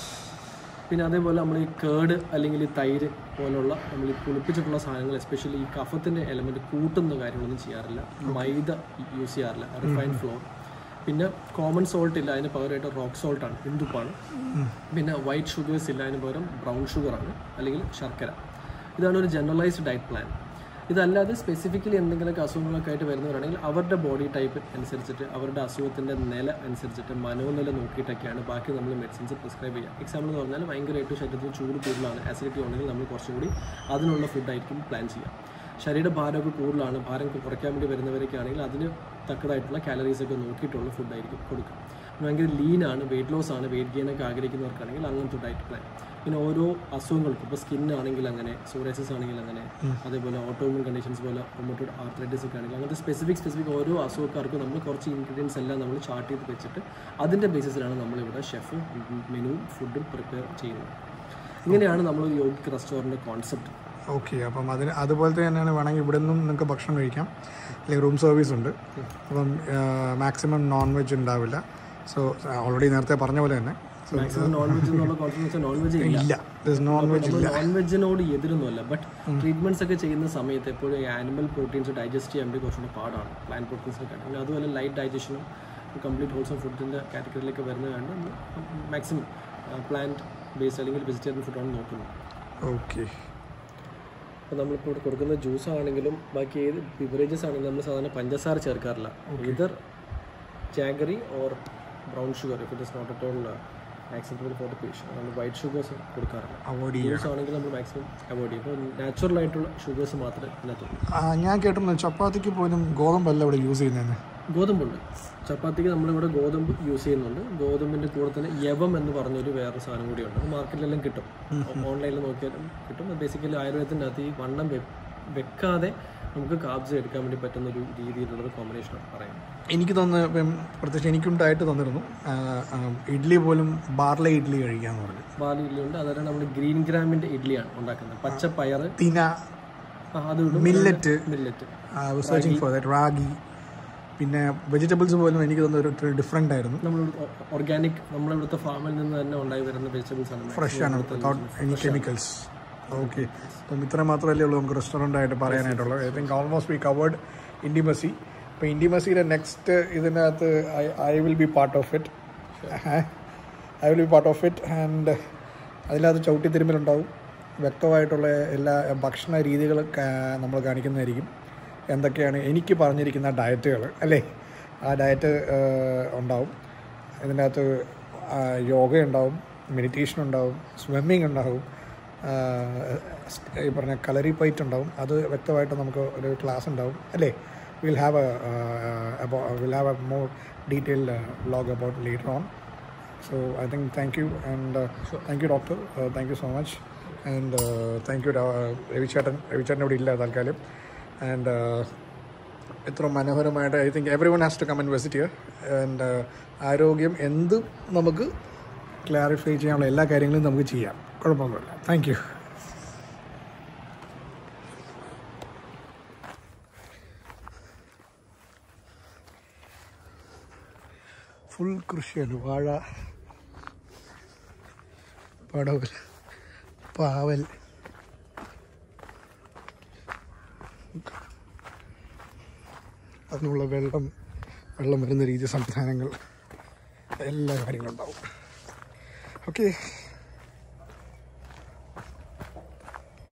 പിന്നെ അതേപോലെ നമ്മൾ ഈ കേട് അല്ലെങ്കിൽ ഈ തൈര് പോലുള്ള നമ്മൾ ഈ പുളിപ്പിച്ചിട്ടുള്ള സാധനങ്ങൾ എസ്പെഷ്യലി ഈ കഫത്തിൻ്റെ എലമെൻറ്റ് കൂട്ടുന്ന കാര്യങ്ങളൊന്നും ചെയ്യാറില്ല മൈദ യൂസ് ചെയ്യാറില്ല റിഫൈൻഡ് ഫ്ലോർ പിന്നെ കോമൺ സോൾട്ട് ഇല്ല അതിന് പകരമായിട്ട് റോക്ക് സോൾട്ടാണ് ഹിന്ദുപ്പാണ് പിന്നെ വൈറ്റ് ഷുഗേഴ്സ് ഇല്ല അതിന് പകരം ബ്രൗൺ ഷുഗറാണ് അല്ലെങ്കിൽ ശർക്കര ഇതാണ് ഒരു ജനറലൈസ്ഡ് ഡയറ്റ് പ്ലാൻ ഇതല്ലാതെ സ്പെസിഫിക്കലി എന്തെങ്കിലുമൊക്കെ അസുഖങ്ങളൊക്കെ ആയിട്ട് വരുന്നവരാണെങ്കിൽ അവരുടെ ബോഡി ടൈപ്പ് അനുസരിച്ചിട്ട് അവരുടെ അസുഖത്തിൻ്റെ നില അനുസരിച്ചിട്ട് മനോനില നോക്കിയിട്ടൊക്കെയാണ് ബാക്കി നമ്മൾ മെഡിസിൻസ് പ്രിസ്ക്രൈബ് ചെയ്യുക എക്സാമ്പിൾ എന്ന് പറഞ്ഞാൽ ഭയങ്കരമായിട്ട് ശരീരത്തിന് ചൂട് കൂടുതലാണ് ആസിഡിറ്റി ഉണ്ടെങ്കിൽ നമ്മൾ കുറച്ചും കൂടി അതിനുള്ള ഫുഡായിരിക്കും പ്ലാൻ ചെയ്യുക ശരീരഭാരമൊക്കെ കൂടുതലാണ് ഭാരം കുറയ്ക്കാൻ വേണ്ടി വരുന്നവരൊക്കെ ആണെങ്കിൽ അതിന് തക്കതായിട്ടുള്ള കാലറീസ് ഒക്കെ നോക്കിയിട്ടുള്ള ഫുഡായിരിക്കും കൊടുക്കുക ഭയങ്കര ലീനാണ് വെയിറ്റ് ലോസ് ആണ് വെയിറ്റ് ഗെയിൻ ഒക്കെ ആഗ്രഹിക്കുന്നവർക്കാണെങ്കിൽ അങ്ങനത്തെ ഡയറ്റ് പ്ലാൻ പിന്നെ ഓരോ അസുഖങ്ങൾക്കും ഇപ്പോൾ സ്കിൻ ആണെങ്കിൽ അങ്ങനെ സോറിയസിസ് ആണെങ്കിൽ അങ്ങനെ അതേപോലെ ഓട്ടോമിൻ കണ്ടീഷൻസ് പോലെ റൊമറ്റോഡ് ആർത്രൈറ്റിസ് ഒക്കെ ആണെങ്കിൽ അങ്ങനത്തെ സ്പെസിഫിക് സ്പെസിഫിക് ഓരോ അസുഖക്കാർക്കും നമ്മൾ കുറച്ച് ഇൻഗ്രീഡിയൻസ് എല്ലാം നമ്മൾ ചാർട്ട് ചെയ്ത് വെച്ചിട്ട് അതിൻ്റെ ബേസിസിലാണ് നമ്മളിവിടെ ഷെഫ് മെനുവും ഫുഡും പ്രിപ്പയർ ചെയ്യുന്നത് ഇങ്ങനെയാണ് നമ്മൾ യോഗിക് റെസ്റ്റോറൻറ്റ് കോൺസെപ്റ്റ് ഓക്കെ അപ്പം അതിന് അതുപോലത്തെ തന്നെയാണ് വേണമെങ്കിൽ ഇവിടെ നിന്നും നിങ്ങൾക്ക് ഭക്ഷണം കഴിക്കാം അല്ലെങ്കിൽ റൂം സർവീസ് ഉണ്ട് അപ്പം മാക്സിമം നോൺ വെജ് ഉണ്ടാവില്ല സോ ഓൾറെഡി നേരത്തെ പറഞ്ഞ പോലെ തന്നെ സോ മാക്സിമം നോൺ വെജ് എന്നുള്ള കോൺസെപ്റ്റ് നോൺ വെജ് ഇല്ല ഇല്ല ദിസ് നോൺ വെജ് നമ്മൾ ഇല്ല നോൺ വെജിനോട് എതിരൊന്നുമല്ല ബട്ട് ട്രീറ്റ്മെന്റ്സ് ഒക്കെ ചെയ്യുന്ന സമയത്ത് എപ്പോഴും ഈ ആനിമൽ പ്രോട്ടീൻസ് ഡൈജസ്റ്റ് ചെയ്യാൻ വേണ്ടി കുറച്ചുകൂടെ പാടാണ് പ്ലാന്റ് പ്രോട്ടീൻസിനെ കാട്ടും പിന്നെ അതുപോലെ ലൈറ്റ് ഡൈജഷനും കംപ്ലീറ്റ് ഹോൾസം ഫുഡിൻ്റെ കാറ്റഗറിയിലേക്ക് വരുന്നത് കൊണ്ട് നമ്മൾ മാക്സിമം പ്ലാന്റ് ബേസ്ഡ് അല്ലെങ്കിൽ വെജിറ്റേറിയൻ ഫുഡാണ് നോക്കുന്നത് ഓക്കെ അപ്പോൾ നമ്മളിപ്പോൾ ഇവിടെ കൊടുക്കുന്ന ജ്യൂസ് ആണെങ്കിലും ബാക്കി ഏത് ബിവറേജസ് ആണെങ്കിലും നമ്മൾ സാധാരണ പഞ്ചസാര ചേർക്കാറില്ല either jaggery or brown sugar if it is not at all acceptable for the patient നമ്മൾ വൈറ്റ് ഷുഗേഴ്സ് കൊടുക്കാറില്ല അവോയ്ഡ് ചെയ്യുക ജ്യൂസ് ആണെങ്കിൽ നമ്മൾ മാക്സിമം അവോയ്ഡ് ചെയ്യും ഇപ്പോൾ നാച്ചുറൽ ആയിട്ടുള്ള ഷുഗേഴ്സ് മാത്രമേ ഇതിനകത്തുള്ളൂ ആ, ഞാൻ കേട്ടിട്ടുണ്ട് ചപ്പാത്തിക്ക് പോലും ഗോതമ്പല്ല ഇവിടെ യൂസ് ചെയ്യുന്നതെന്ന് ഗോതമ്പുണ്ട് ചപ്പാത്തിക്ക് നമ്മളിവിടെ ഗോതമ്പ് യൂസ് ചെയ്യുന്നുണ്ട് ഗോതമ്പിൻ്റെ കൂടെ തന്നെ യവം എന്ന് പറഞ്ഞൊരു വേറൊരു സാധനം കൂടിയുണ്ട് അത് മാർക്കറ്റിലെല്ലാം കിട്ടും ഓൺലൈനിൽ നോക്കിയാലും കിട്ടും ബേസിക്കലി ആയുർവേദത്തിൻ്റെ അകത്ത് ഈ വണ്ണം വെ- വെക്കാതെ നമുക്ക് കാബ്സ് എടുക്കാൻ വേണ്ടി പറ്റുന്ന ഒരു രീതിയിലുള്ളൊരു കോമ്പിനേഷനാണ് പറയുന്നത് എനിക്ക് തോന്നുന്നു ഇപ്പം പ്രത്യേകിച്ച് എനിക്കും ഡയറ്റ് തന്നിരുന്നു ആ, ആ, ഇഡ്ഡലി പോലും ബാർലെ ഇഡ്ഡലി കഴിക്കാന്ന് പറഞ്ഞു ബാലി ഇഡ്ഡലി ഉണ്ട് അതുപോലെ നമ്മൾ ഗ്രീൻ ഗ്രാമിൻ്റെ ഇഡ്ഡലിയാണ് ഉണ്ടാക്കുന്നത് പച്ചപ്പയർ തിന ആ, അത് ഇടും millet millet searching for that ragi പിന്നെ വെജിറ്റബിൾസ് പോലും എനിക്ക് തോന്നുന്നു ഒരു ഡിഫറെൻ്റ് ആയിരുന്നു നമ്മൾ ഓർഗാനിക് നമ്മളിവിടുത്തെ ഫാമിൽ നിന്ന് തന്നെ ഉണ്ടായി വരുന്ന വെജിറ്റബിൾസ് ആണ് ഫ്രഷ് ആണ് വിത്തൗട്ട് എനി കെമിക്കൽസ് ഓക്കെ അപ്പം ഇത്ര മാത്രമല്ലേ ഉള്ളൂ നമുക്ക് റെസ്റ്റോറൻ്റ് ആയിട്ട് പറയാനായിട്ടുള്ളത് I think almost we covered ഇൻഡിമസി അപ്പോൾ ഇൻഡിമസിയുടെ നെക്സ്റ്റ് ഇതിനകത്ത് I I will be part of it I will be part of it and അതിനകത്ത് ചവിട്ടിത്തിരുമ്പലുണ്ടാവും വ്യക്തമായിട്ടുള്ള എല്ലാ ഭക്ഷണ രീതികൾ നമ്മൾ കാണിക്കുന്നതായിരിക്കും എന്തൊക്കെയാണ് എനിക്ക് പറഞ്ഞിരിക്കുന്ന ഡയറ്റുകൾ അല്ലേ ആ ഡയറ്റ് ഉണ്ടാവും ഇതിനകത്ത് യോഗ ഉണ്ടാവും മെഡിറ്റേഷൻ ഉണ്ടാവും സ്വിമ്മിങ് ഉണ്ടാവും ആ, ഈ പറഞ്ഞ കളറി പൈറ്റ് ഉണ്ടാവും അത് വ്യക്തമായിട്ട് നമുക്ക് ഒരു ക്ലാസ് ഉണ്ടാവും അല്ലേ will have a will have a more detailed vlog about later on So I think thank you and uh, thank you doctor. Uh, thank you so much and uh, thank you uh, രവിചേട്ടൻ രവിചേട്ടൻ ഇവിടെ ഇല്ല തൽക്കാലം ആൻഡ് ഇത്ര മനോഹരമായിട്ട് I think everyone has to come and visit here and ആരോഗ്യം എന്തും നമുക്ക് ക്ലാരിഫൈ ചെയ്യാനുള്ള എല്ലാ കാര്യങ്ങളും നമുക്ക് ചെയ്യാം കുഴപ്പമൊന്നുമില്ല താങ്ക് യു ഫുൾ കൃഷിയാണ് വാഴ പടവൽ പാവൽ അതിനുള്ള വെള്ളം വെള്ളം വരുന്ന രീതി സംവിധാനങ്ങൾ എല്ലാ കാര്യങ്ങളും ഉണ്ടാവും ഓക്കെ